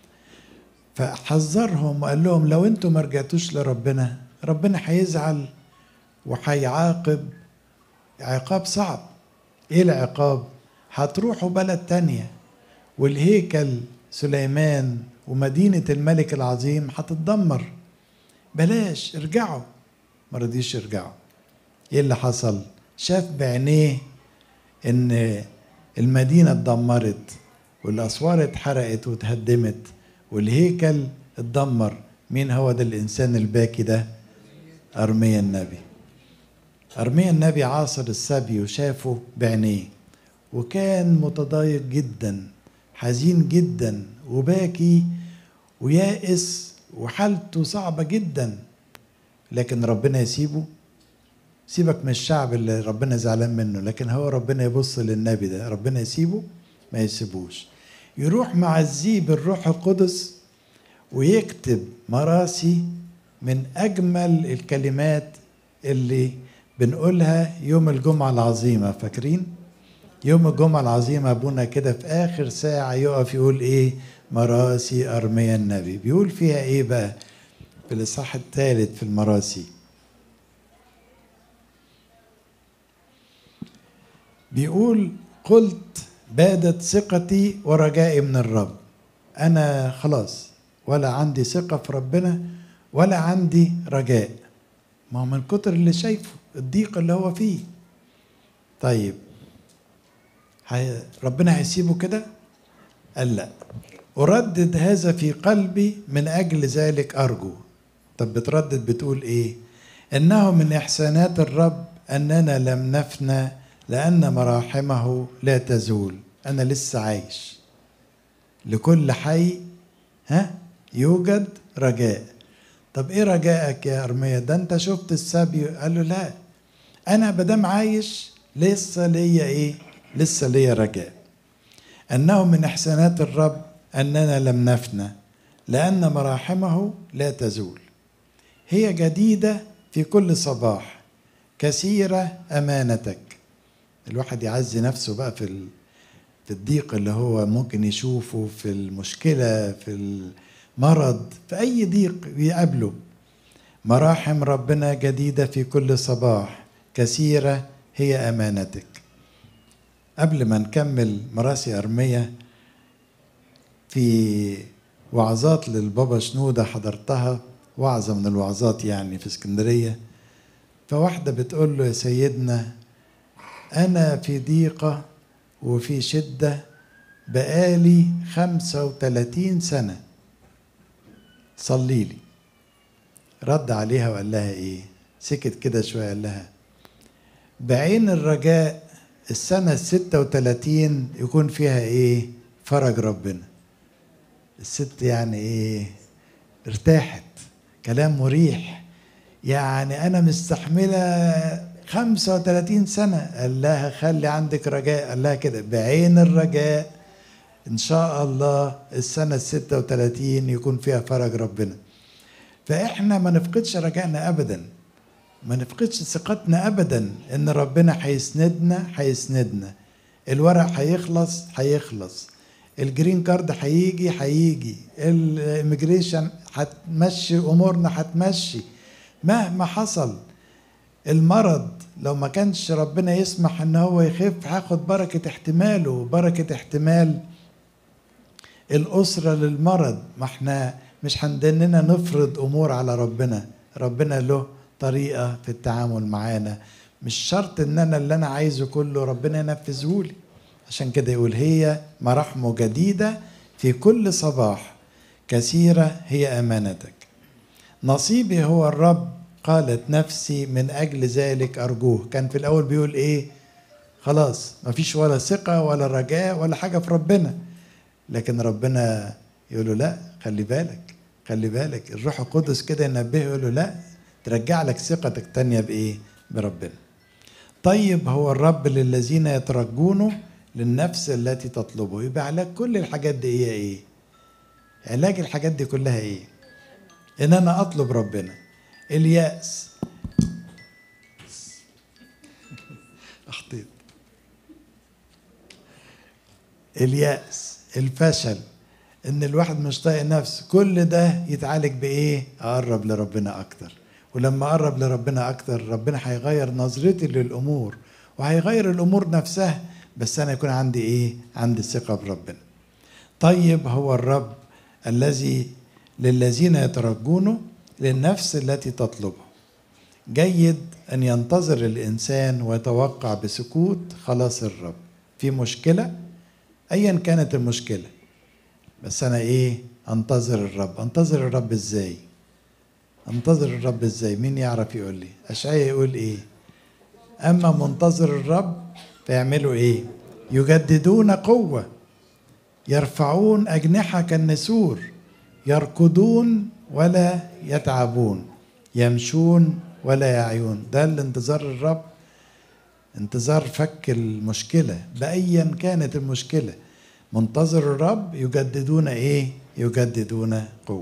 فحذرهم وقال لهم لو انتم ما رجعتوش لربنا ربنا هيزعل وهيعاقب عقاب صعب ايه العقاب هتروحوا بلد تانية والهيكل سليمان ومدينة الملك العظيم هتتدمر بلاش ارجعوا ما رضيش يرجعوا ايه اللي حصل شاف بعينيه ان المدينة اتدمرت والاسوار اتحرقت واتهدمت والهيكل اتدمر مين هو ده الانسان الباكي ده ارميا النبي ارميا النبي عاصر السبي وشافه بعينيه وكان متضايق جدا حزين جدا وباكي ويائس وحالته صعبة جدا لكن ربنا يسيبه سيبك من الشعب اللي ربنا زعلان منه لكن هو ربنا يبص للنبي ده ربنا يسيبه ما يسيبوش يروح معزيه بالروح القدس ويكتب مراسي من أجمل الكلمات اللي بنقولها يوم الجمعة العظيمة فاكرين؟ يوم الجمعة العظيمة أبونا كده في آخر ساعة يقف يقول إيه؟ مراسي أرميا النبي بيقول فيها إيه بقى؟ في الإصحاح الثالث في المراسي بيقول قلت بادت ثقتي ورجائي من الرب أنا خلاص ولا عندي ثقة في ربنا ولا عندي رجاء ما هو من كتر اللي شايفه الضيق اللي هو فيه طيب هي ربنا هيسيبه كده قال لا أردد هذا في قلبي من أجل ذلك أرجو طب بتردد بتقول إيه إنه من إحسانات الرب أننا لم نفنى لأن مراحمه لا تزول أنا لسه عايش لكل حي ها يوجد رجاء طب ايه رجائك يا ارميا ده انت شفت السبي قال له لا انا بدام عايش لسه ليا ايه لسه ليا رجاء انه من احسانات الرب اننا لم نفنى لان مراحمه لا تزول هي جديده في كل صباح كثيره امانتك الواحد يعزي نفسه بقى في في الضيق اللي هو ممكن يشوفه في المشكله في المرض في اي ضيق بيقابله مراحم ربنا جديده في كل صباح كثيره هي امانتك قبل ما نكمل مراسي ارميه في وعظات للبابا شنوده حضرتها وعظه من الوعظات يعني في اسكندريه فواحده بتقول له يا سيدنا أنا في ضيقة وفي شدة بقالي خمسة وتلاتين سنة صلي لي رد عليها وقال لها إيه سكت كده شوية قال لها بعين الرجاء السنة الستة وتلاتين يكون فيها إيه فرج ربنا الست يعني إيه ارتاحت كلام مريح يعني أنا مستحملة 35 سنة قال لها خلي عندك رجاء قال لها كده بعين الرجاء إن شاء الله السنة ال 36 يكون فيها فرج ربنا فإحنا ما نفقدش رجائنا أبدا ما نفقدش ثقتنا أبدا إن ربنا هيسندنا هيسندنا الورق هيخلص هيخلص الجرين كارد هيجي هيجي الاميجريشن هتمشي امورنا هتمشي مهما حصل المرض لو ما كانش ربنا يسمح ان هو يخف هاخد بركة احتماله بركة احتمال الأسرة للمرض ما احنا مش هندننا نفرض أمور على ربنا ربنا له طريقة في التعامل معانا مش شرط ان انا اللي انا عايزه كله ربنا ينفذه لي عشان كده يقول هي مراحمه جديدة في كل صباح كثيرة هي أمانتك نصيبي هو الرب قالت نفسي من أجل ذلك أرجوه كان في الأول بيقول إيه خلاص مفيش ولا ثقة ولا رجاء ولا حاجة في ربنا لكن ربنا يقول له لا خلي بالك خلي بالك الروح القدس كده ينبهه يقول له لا ترجع لك ثقتك تانية بإيه بربنا طيب هو الرب للذين يترجونه للنفس التي تطلبه يبقى علاج كل الحاجات دي هي ايه علاج الحاجات دي كلها ايه ان انا اطلب ربنا اليأس اخطيت اليأس الفشل ان الواحد مش طايق نفسه كل ده يتعالج بايه اقرب لربنا اكتر ولما اقرب لربنا اكتر ربنا هيغير نظرتي للامور وهيغير الامور نفسها بس انا يكون عندي ايه عندي ثقه بربنا طيب هو الرب الذي للذين يترجونه للنفس التي تطلبه جيد ان ينتظر الانسان ويتوقع بسكوت خلاص الرب في مشكله ايا كانت المشكله بس انا ايه انتظر الرب انتظر الرب ازاي انتظر الرب ازاي مين يعرف يقول لي اشعيا يقول ايه اما منتظر الرب فيعملوا ايه يجددون قوه يرفعون اجنحه كالنسور يركضون ولا يتعبون يمشون ولا يعيون ده الانتظار الرب انتظار فك المشكله بايا كانت المشكله منتظر الرب يجددون ايه يجددون قوه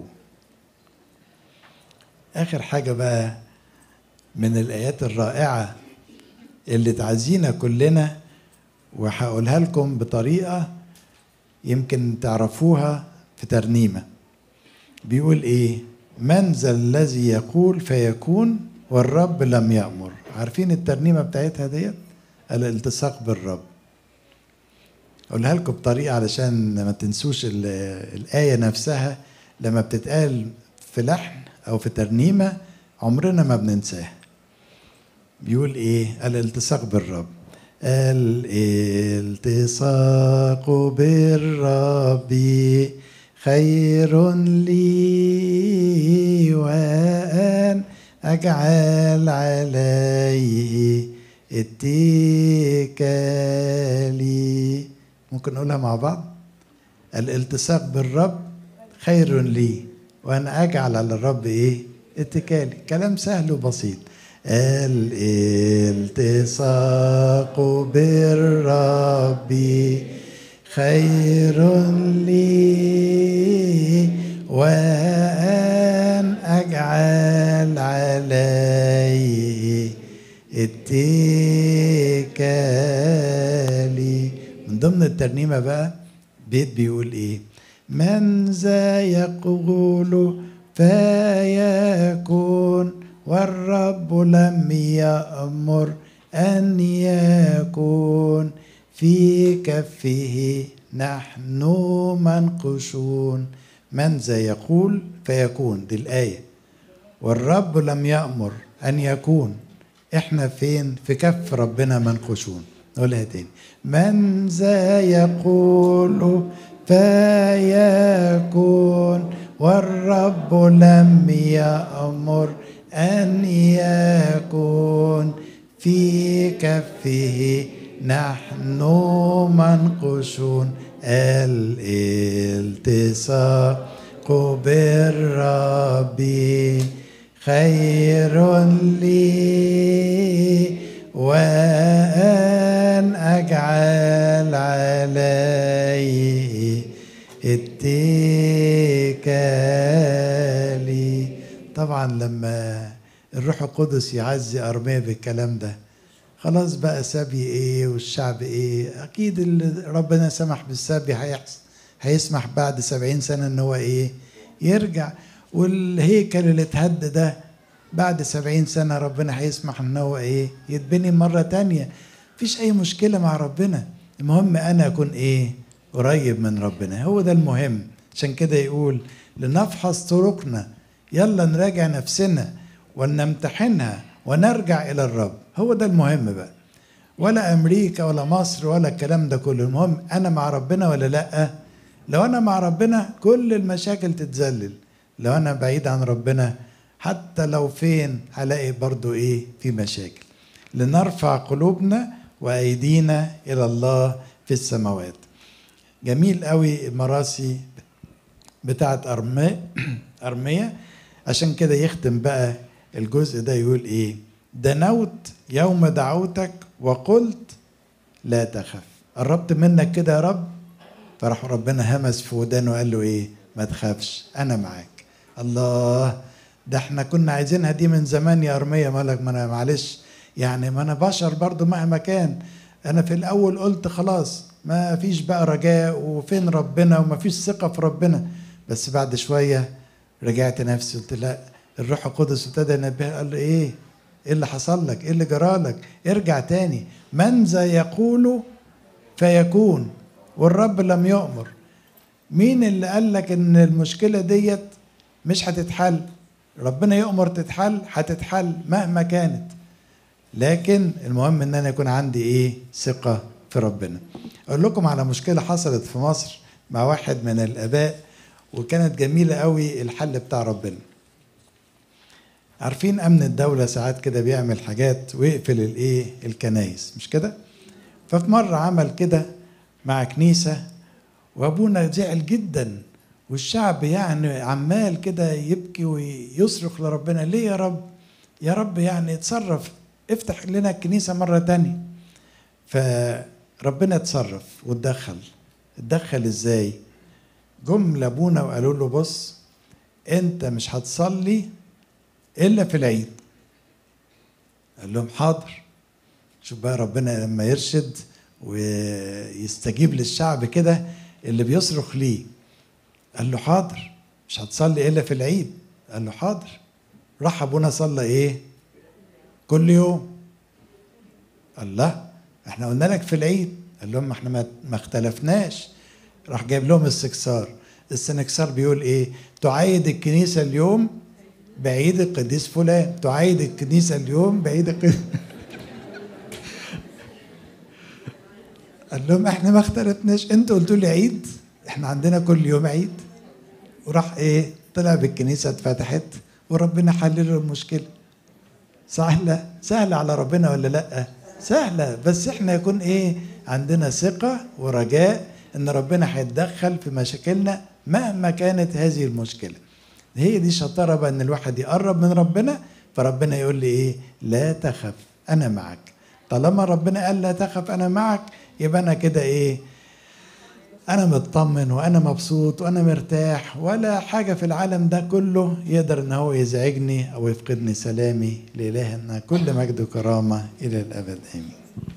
اخر حاجه بقى من الايات الرائعه اللي تعزينا كلنا وهقولها لكم بطريقه يمكن تعرفوها في ترنيمه بيقول ايه من ذا الذي يقول فيكون والرب لم يأمر عارفين الترنيمه بتاعتها ديت الالتصاق بالرب اقولها لكم بطريقه علشان ما تنسوش الايه نفسها لما بتتقال في لحن او في ترنيمه عمرنا ما بننساها بيقول ايه الالتصاق بالرب الالتصاق بالرب خير لي وان اجعل عليه اتكالي ممكن نقولها مع بعض الالتصاق بالرب خير لي وانا اجعل على الرب ايه اتكالي كلام سهل وبسيط الالتصاق بالرب خير لي وان اجعل عليه اتكالي من ضمن الترنيمه بقى بيت بيقول ايه من ذا يقول فيكون والرب لم يأمر أن يكون في كفه نحن منقشون من ذا يقول فيكون دي الآية والرب لم يأمر أن يكون احنا فين في كف ربنا منقشون نقولها تاني من ذا يقول فيكون والرب لم يأمر أن يكون في كفه نحن منقشون الالتصاق بالرب خير لي وأن أجعل عليه اتكالي طبعا لما الروح القدس يعزي أرميا بالكلام ده خلاص بقى سبي ايه والشعب ايه اكيد اللي ربنا سمح بالسبي هيحصل هيسمح بعد سبعين سنة ان هو ايه يرجع والهيكل اللي اتهد ده بعد سبعين سنة ربنا هيسمح ان هو ايه يتبني مرة تانية مفيش اي مشكلة مع ربنا المهم انا اكون ايه قريب من ربنا هو ده المهم عشان كده يقول لنفحص طرقنا يلا نراجع نفسنا ونمتحنها ونرجع الى الرب هو ده المهم بقى ولا امريكا ولا مصر ولا الكلام ده كله المهم انا مع ربنا ولا لا لو انا مع ربنا كل المشاكل تتذلل لو انا بعيد عن ربنا حتى لو فين هلاقي برضو ايه في مشاكل لنرفع قلوبنا وأيدينا إلى الله في السماوات جميل قوي المراسي بتاعت أرمية أرمية عشان كده يختم بقى الجزء ده يقول إيه دنوت يوم دعوتك وقلت لا تخف قربت منك كده يا رب فراح ربنا همس في ودانه وقال له ايه ما تخافش انا معاك الله ده احنا كنا عايزينها دي من زمان يا ارميا مالك ما انا معلش يعني ما انا بشر برضو مهما كان انا في الاول قلت خلاص ما فيش بقى رجاء وفين ربنا وما فيش ثقة في ربنا بس بعد شوية رجعت نفسي قلت لا الروح القدس ابتدى ينبه قال له ايه ايه اللي حصل لك ايه اللي جرالك ارجع تاني من ذا يقول فيكون والرب لم يؤمر مين اللي قال لك ان المشكله ديت مش هتتحل ربنا يؤمر تتحل هتتحل مهما كانت لكن المهم ان انا يكون عندي ايه ثقه في ربنا اقول لكم على مشكله حصلت في مصر مع واحد من الاباء وكانت جميله قوي الحل بتاع ربنا عارفين امن الدوله ساعات كده بيعمل حاجات ويقفل الايه الكنايس مش كده ففي مره عمل كده مع كنيسه وابونا زعل جدا والشعب يعني عمال كده يبكي ويصرخ لربنا ليه يا رب يا رب يعني اتصرف افتح لنا الكنيسه مره تانية فربنا اتصرف واتدخل اتدخل ازاي جم لابونا وقالوا له بص انت مش هتصلي الا في العيد قال لهم حاضر شوف بقى ربنا لما يرشد ويستجيب للشعب كده اللي بيصرخ ليه قال له حاضر مش هتصلي الا في العيد قال له حاضر راح ابونا صلى ايه كل يوم قال لا احنا قلنا لك في العيد قال لهم احنا ما ما اختلفناش راح جايب لهم السكسار السنكسار بيقول ايه تعايد الكنيسه اليوم بعيد القديس فلان تعايد الكنيسه اليوم بعيد القديس قال لهم احنا ما اختلفناش انتوا قلتوا لي عيد احنا عندنا كل يوم عيد وراح ايه طلع بالكنيسه اتفتحت وربنا حل له المشكله سهله سهله على ربنا ولا لا سهله بس احنا يكون ايه عندنا ثقه ورجاء ان ربنا هيتدخل في مشاكلنا مهما كانت هذه المشكله هي دي شطاره بقى ان الواحد يقرب من ربنا فربنا يقول لي ايه لا تخف انا معك طالما ربنا قال لا تخف انا معك يبقى انا كده ايه انا مطمن وانا مبسوط وانا مرتاح ولا حاجه في العالم ده كله يقدر ان هو يزعجني او يفقدني سلامي لالهنا كل مجد وكرامه الى الابد امين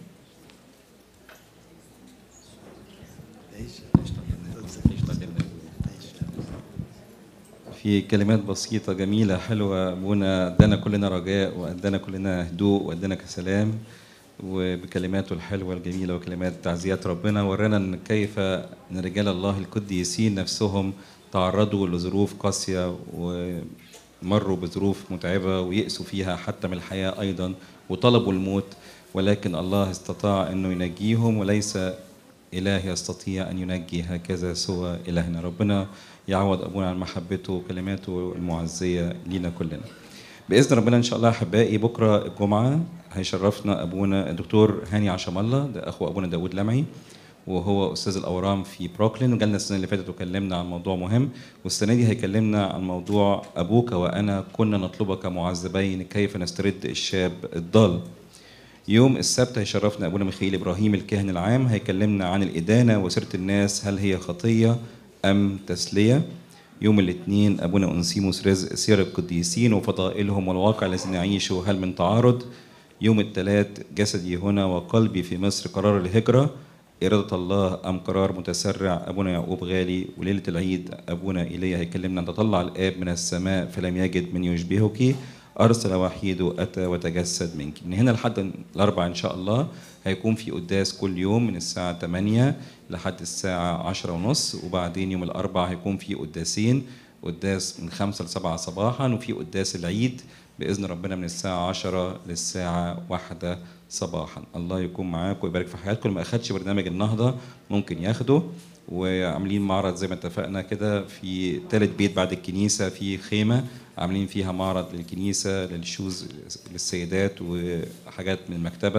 في كلمات بسيطة جميلة حلوة أبونا أدانا كلنا رجاء وأدانا كلنا هدوء وأدانا سلام وبكلماته الحلوة الجميلة وكلمات تعزيات ربنا ورانا إن كيف أن رجال الله القديسين نفسهم تعرضوا لظروف قاسية ومروا بظروف متعبة ويأسوا فيها حتى من الحياة أيضا وطلبوا الموت ولكن الله استطاع أنه ينجيهم وليس إله يستطيع أن ينجي هكذا سوى إلهنا ربنا يعوض أبونا عن محبته وكلماته المعزية لينا كلنا بإذن ربنا إن شاء الله أحبائي بكرة الجمعة هيشرفنا أبونا الدكتور هاني عشم الله ده أخو أبونا داود لمعي وهو أستاذ الأورام في بروكلين وجالنا السنة اللي فاتت وكلمنا عن موضوع مهم والسنة دي هيكلمنا عن موضوع أبوك وأنا كنا نطلبك معذبين كيف نسترد الشاب الضال يوم السبت هيشرفنا ابونا ميخائيل ابراهيم الكاهن العام هيكلمنا عن الادانه وسيره الناس هل هي خطيه ام تسليه يوم الاثنين ابونا انسيموس رزق سير القديسين وفضائلهم والواقع الذي نعيشه هل من تعارض يوم الثلاث جسدي هنا وقلبي في مصر قرار الهجره إرادة الله أم قرار متسرع أبونا يعقوب غالي وليلة العيد أبونا إيليا هيكلمنا أن تطلع الآب من السماء فلم يجد من يشبهك أرسل وحيده أتى وتجسد منك من هنا لحد الأربع إن شاء الله هيكون في قداس كل يوم من الساعة 8 لحد الساعة 10 ونص وبعدين يوم الأربع هيكون في قداسين قداس من 5 ل 7 صباحا وفي قداس العيد بإذن ربنا من الساعة 10 للساعة 1 صباحا الله يكون معاكم ويبارك في حياتكم اللي ما أخدش برنامج النهضة ممكن ياخده وعاملين معرض زي ما اتفقنا كده في ثالث بيت بعد الكنيسة في خيمة عاملين فيها معرض للكنيسة للشوز للسيدات وحاجات من المكتبة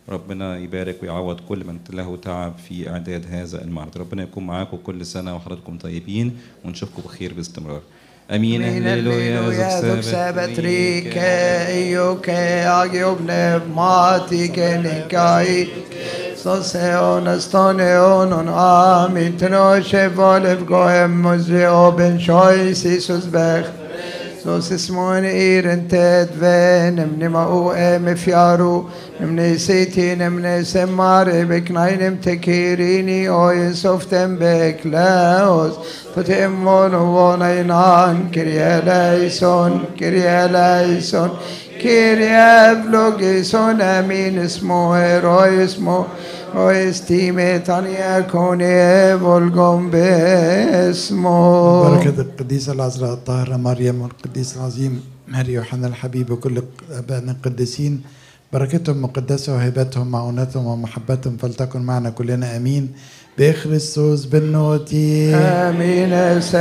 ربنا يبارك ويعوض كل من له تعب في اعداد هذا المعرض ربنا يكون معاكم كل سنه وحضراتكم طيبين ونشوفكم بخير باستمرار امين Min هللويا alleluia, زوج dux سابت sabet rike, iuke, agiub pneumatike, nikai, Soseon astoneon on amin, tnoshe volev goem muzeo ben shois, Isus bech, Sos ismon iren ted ven, emni ma'u em fjaru, emni siti, emni semmare, beknainem tekirini, oi softem beklaos, فتمون ونينان كريا ليسون كريا ليسون كريا بلوغيسون امين اسمه هيرو اسمه واستيمي تانيا كوني بولغم باسمه بركة القديسة العذراء الطاهرة مريم والقديس العظيم ماري يوحنا الحبيب وكل أبائنا القديسين بركتهم مقدسة وهبتهم معونتهم ومحبتهم فلتكن معنا كلنا أمين بخريستوس بالنوتي امين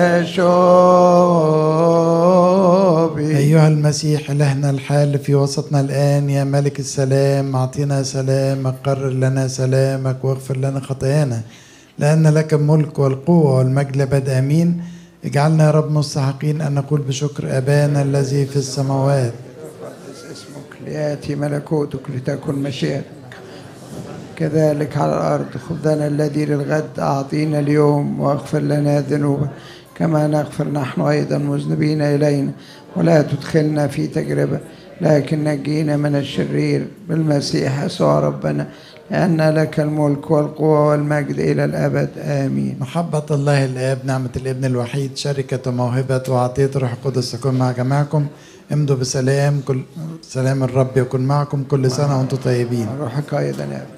سشوبي أيها المسيح إلهنا الحال في وسطنا الآن يا ملك السلام أعطينا سلامك قرر لنا سلامك واغفر لنا خطايانا لأن لك الملك والقوة والمجد لبد آمين اجعلنا يا رب مستحقين أن نقول بشكر أبانا الذي في السماوات اسمك لياتي ملكوتك لتكن مشيئتك كذلك على الأرض خبزنا الذي للغد أعطينا اليوم واغفر لنا ذنوبنا كما نغفر نحن أيضا مذنبين إلينا ولا تدخلنا في تجربة لكن نجينا من الشرير بالمسيح يسوع ربنا لأن لك الملك والقوة والمجد إلى الأبد آمين محبة الله الآب نعمة الابن الوحيد شركة وموهبة وعطية الروح القدس تكون مع جميعكم امضوا بسلام كل سلام الرب يكون معكم كل سنة وانتم طيبين روحك أيضا يا أبي